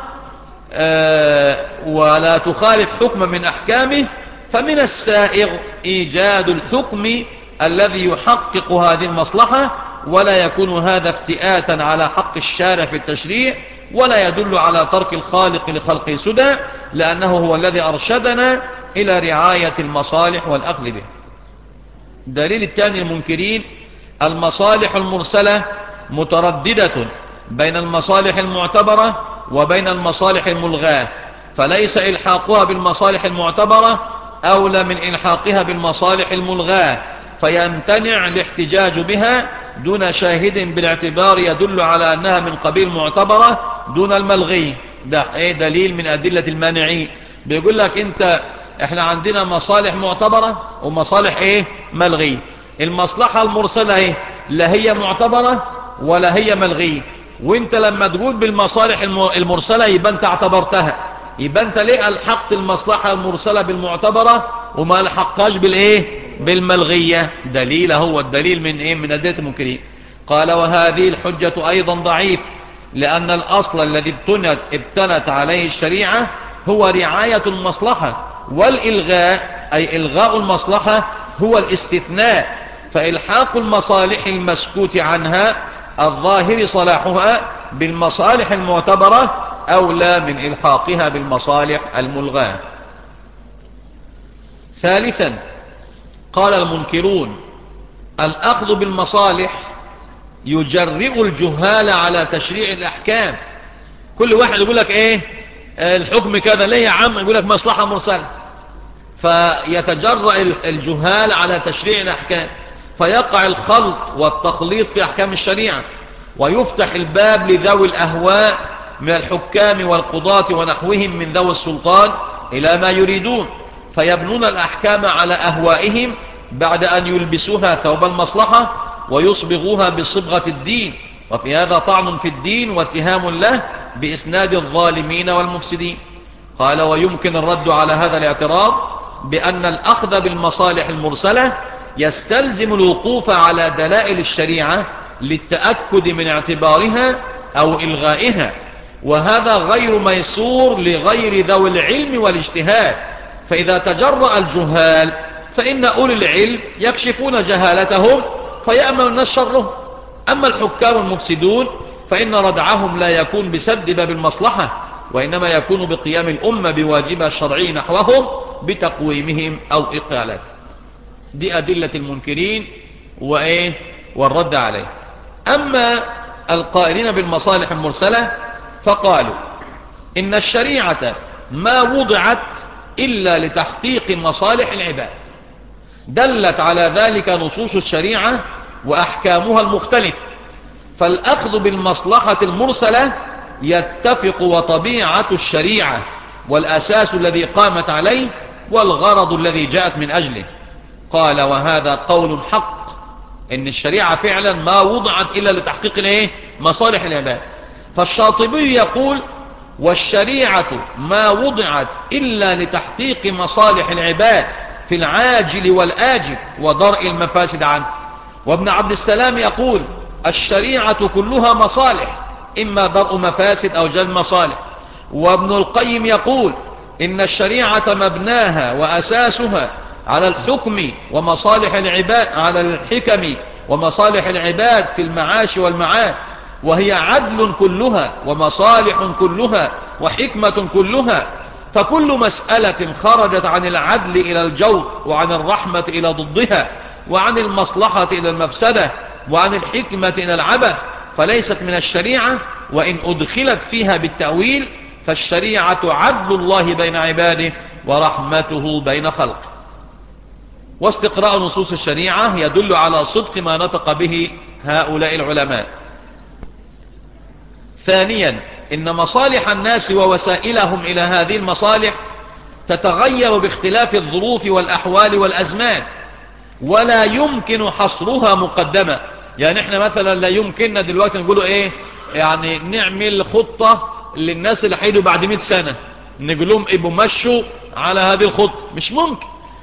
ولا تخالف حكم من أحكامه فمن السائغ إيجاد الحكم الذي يحقق هذه المصلحة ولا يكون هذا افتئاتا على حق الشارع في التشريع ولا يدل على ترك الخالق لخلقه سدى لأنه هو الذي أرشدنا إلى رعاية المصالح والأخذ به دليل الثاني المنكرين المصالح المرسلة مترددة بين المصالح المعتبرة وبين المصالح الملغاة فليس إلحاقها بالمصالح المعتبرة أولى من إلحاقها بالمصالح الملغاة فيمتنع الاحتجاج بها دون شاهد بالاعتبار يدل على أنها من قبيل معتبرة دون الملغي ده ايه دليل من أدلة المانعين بيقول لك انت احنا عندنا مصالح معتبرة ومصالح ايه ملغية المصلحة المرسلة ايه لا هي معتبرة ولا هي ملغية وانت لما تقول بالمصالح المرسلة يبقى انت اعتبرتها يبقى انت ليه الحقت المصلحة المرسلة بالمعتبرة وما الحقاش بالايه بالملغية دليل هو الدليل من ايه من أدلة المنكرين قال وهذه الحجة ايضا ضعيف لان الاصل الذي ابتنت, ابتنت عليه الشريعة هو رعاية المصلحة والإلغاء أي إلغاء المصلحة هو الاستثناء فإلحاق المصالح المسكوت عنها الظاهر صلاحها بالمصالح المعتبرة أولى من إلحاقها بالمصالح الملغاة ثالثا قال المنكرون الأخذ بالمصالح يجرئ الجهال على تشريع الأحكام كل واحد يقول لك ايه الحكم كذا ليه يا عم يقول لك مصلحة مرسلة فيتجرأ الجهال على تشريع الأحكام فيقع الخلط والتخليط في أحكام الشريعة ويفتح الباب لذوي الأهواء من الحكام والقضاة ونحوهم من ذوي السلطان إلى ما يريدون فيبنون الأحكام على أهوائهم بعد أن يلبسوها ثوب المصلحة ويصبغوها بصبغة الدين وفي هذا طعن في الدين واتهام له بإسناد الظالمين والمفسدين قال ويمكن الرد على هذا الاعتراض بأن الأخذ بالمصالح المرسلة يستلزم الوقوف على دلائل الشريعة للتأكد من اعتبارها أو إلغائها وهذا غير ميسور لغير ذوي العلم والاجتهاد فإذا تجرأ الجهال فإن أولي العلم يكشفون جهالتهم فيأمن الناس شرهم أما الحكام المفسدون فإن ردعهم لا يكون بسد باب المصلحة وإنما يكون بقيام الأمة بواجبها الشرعي نحوهم بتقويمهم أو إقالته دي أدلة المنكرين وإيه والرد عليه أما القائلين بالمصالح المرسلة فقالوا إن الشريعة ما وضعت إلا لتحقيق مصالح العباد دلت على ذلك نصوص الشريعة وأحكامها المختلفة فالأخذ بالمصلحة المرسلة يتفق وطبيعة الشريعة والأساس الذي قامت عليه والغرض الذي جاءت من أجله قال وهذا قول حق إن الشريعة فعلا ما وضعت إلا لتحقيق الايه مصالح العباد فالشاطبي يقول والشريعة ما وضعت إلا لتحقيق مصالح العباد في العاجل والآجل ودرء المفاسد عنه وابن عبد السلام يقول الشريعة كلها مصالح إما درء مفاسد أو جلب مصالح وابن القيم يقول إن الشريعة مبناها وأساسها على الحكم ومصالح العباد على الحكم ومصالح العباد في المعاش والمعاد وهي عدل كلها ومصالح كلها وحكمة كلها فكل مسألة خرجت عن العدل إلى الجور وعن الرحمة إلى ضدها وعن المصلحة إلى المفسدة وعن الحكمة إلى العبث فليست من الشريعة وإن أدخلت فيها بالتأويل فالشريعة عدل الله بين عباده ورحمته بين خلقه واستقراء نصوص الشريعة يدل على صدق ما نطق به هؤلاء العلماء ثانيا إن مصالح الناس ووسائلهم إلى هذه المصالح تتغير باختلاف الظروف والأحوال والأزمان ولا يمكن حصرها مقدمة يعني احنا مثلا لا يمكننا دلوقتي نقوله ايه يعني نعمل خطة للناس اللي حيدوا بعد 100 سنة نقول لهم ابو مشوا على هذه الخطة مش ممكن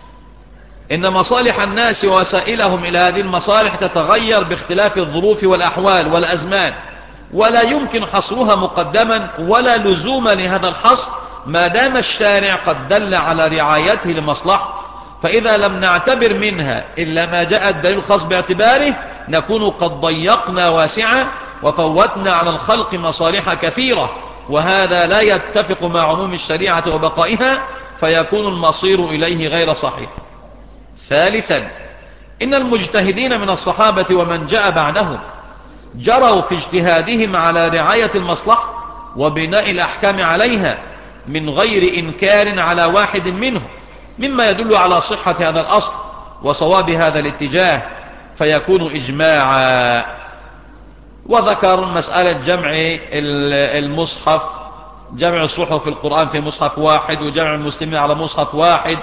إن مصالح الناس ووسائلهم إلى هذه المصالح تتغير باختلاف الظروف والأحوال والأزمان ولا يمكن حصرها مقدما ولا لزوم لهذا الحصر ما دام الشارع قد دل على رعايته لمصلحة فإذا لم نعتبر منها إلا ما جاء الدليل الخاص باعتباره نكون قد ضيقنا واسعا وفوتنا على الخلق مصالح كثيرة وهذا لا يتفق مع عموم الشريعة وبقائها فيكون المصير إليه غير صحيح ثالثا إن المجتهدين من الصحابة ومن جاء بعدهم جروا في اجتهادهم على رعاية المصلحة وبناء الأحكام عليها من غير إنكار على واحد منهم مما يدل على صحة هذا الأصل وصواب هذا الاتجاه فيكون إجماعا وذكر مسألة جمع المصحف جمع الصحف في القرآن في مصحف واحد وجمع المسلمين على مصحف واحد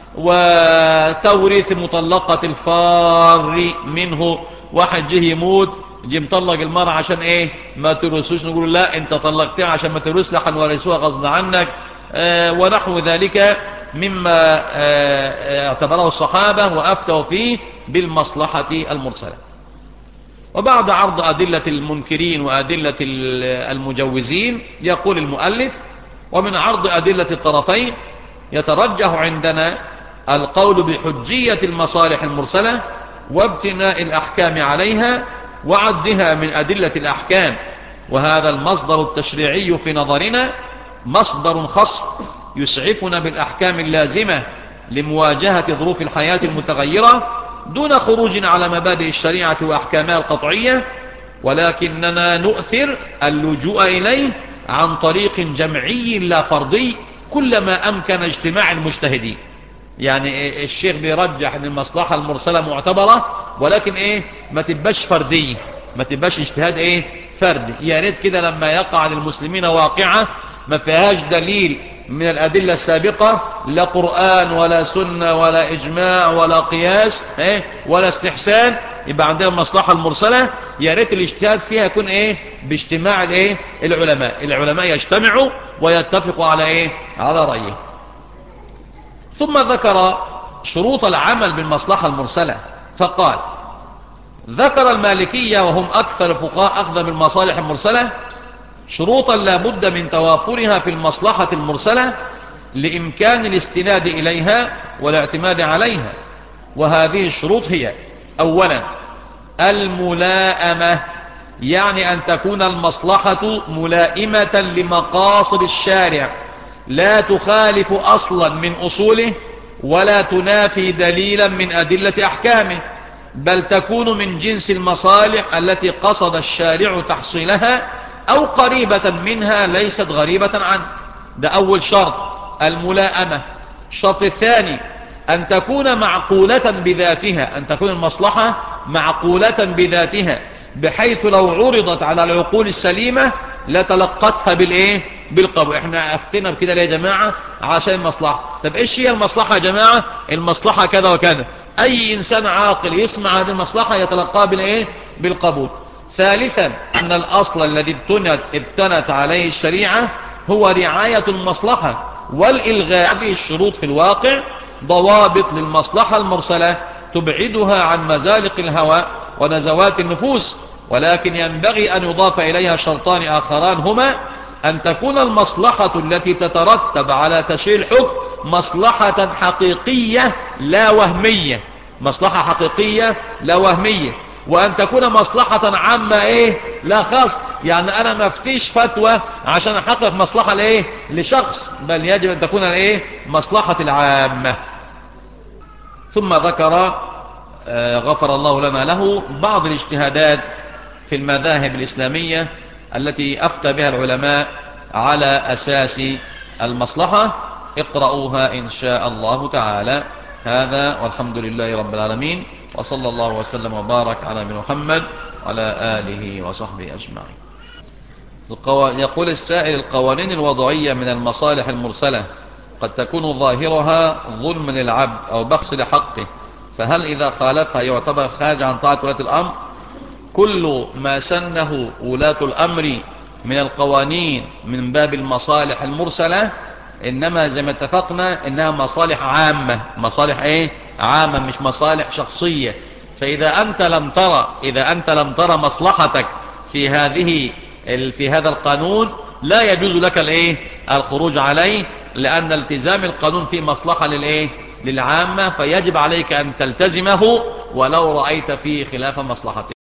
وتوريث مطلقة الفار منه واحد جه يموت جه مطلق المرأة عشان ايه ما ترسوش نقول لا انت طلقتها عشان ما ترس لحن ورسوها غصب عنك آه ونحو ذلك مما آه اعتبره الصحابة وأفتوا فيه بالمصلحة المرسلة وبعد عرض أدلة المنكرين وأدلة المجوزين يقول المؤلف ومن عرض أدلة الطرفين يترجح عندنا القول بحجية المصالح المرسلة وابتناء الأحكام عليها وعدها من أدلة الأحكام وهذا المصدر التشريعي في نظرنا مصدر خص يسعفنا بالأحكام اللازمة لمواجهة ظروف الحياة المتغيرة دون خروج على مبادئ الشريعة وأحكامها القطعية ولكننا نؤثر اللجوء إليه عن طريق جمعي لا فردي كلما أمكن اجتماع المجتهدين يعني الشيخ بيرجح ان المصلحة المرسلة معتبرة ولكن ايه ما تبقاش فردية ما تبقاش اجتهاد ايه فردي يا ريت كده لما يقع للمسلمين واقعة ما فيهاش دليل من الأدلة السابقة لا قرآن ولا سنة ولا إجماع ولا قياس ايه ولا استحسان يبقى عندنا المصلحة المرسلة يا ريت الاجتهاد فيها يكون ايه باجتماع الايه العلماء العلماء يجتمعوا ويتفقوا على ايه على رأيه ثم ذكر شروط العمل بالمصلحة المرسلة فقال ذكر المالكية وهم أكثر الفقهاء أخذا بالمصالح المرسلة شروطا لا بد من توافرها في المصلحة المرسلة لإمكان الاستناد إليها والاعتماد عليها وهذه الشروط هي أولا الملائمة يعني أن تكون المصلحة ملائمة لمقاصد الشارع لا تخالف أصلا من أصوله ولا تنافي دليلا من أدلة أحكامه بل تكون من جنس المصالح التي قصد الشارع تحصيلها أو قريبة منها ليست غريبة عنه ده أول شرط الملائمة الشرط الثاني أن تكون معقولة بذاتها أن تكون المصلحة معقولة بذاتها بحيث لو عرضت على العقول السليمة لتلقتها بالإيه بالقبول احنا افتنا بكده ليه يا جماعة عشان المصلحة طب ايش هي المصلحة يا جماعة المصلحة كذا وكذا اي انسان عاقل يسمع هذه المصلحة يتلقاها بالايه بالقبول ثالثا ان الاصل الذي ابتنت, ابتنت عليه الشريعة هو رعاية المصلحة والالغاء هذه الشروط في الواقع ضوابط للمصلحة المرسلة تبعدها عن مزالق الهوى ونزوات النفوس ولكن ينبغي أن يضاف إليها شرطان آخران هما أن تكون المصلحة التي تترتب على تشريع الحكم مصلحة حقيقية لا وهمية مصلحة حقيقية لا وهمية وأن تكون مصلحة عامة إيه لا خاص يعني انا ما افتيش فتوى عشان احقق مصلحة لايه لشخص بل يجب ان تكون الايه مصلحة العامة ثم ذكر غفر الله لنا له بعض الاجتهادات في المذاهب الإسلامية التي أفتى بها العلماء على أساس المصلحة اقرأوها إن شاء الله تعالى هذا والحمد لله رب العالمين وصلى الله وسلم وبارك على محمد وعلى آله وصحبه أجمعين يقول السائل القوانين الوضعية من المصالح المرسلة قد تكون ظاهرها ظلم للعبد أو بخس لحقه فهل إذا خالفها يعتبر خارج عن طاعة ولاة الأمر كل ما سنه ولاة الأمر من القوانين من باب المصالح المرسلة إنما زي ما اتفقنا إنها مصالح عامة مصالح إيه عامة مش مصالح شخصية فإذا أنت لم ترى إذا أنت لم ترى مصلحتك في هذه في هذا القانون لا يجوز لك الايه الخروج عليه لأن التزام القانون فيه مصلحة للايه للعامة فيجب عليك أن تلتزمه ولو رأيت فيه خلاف مصلحته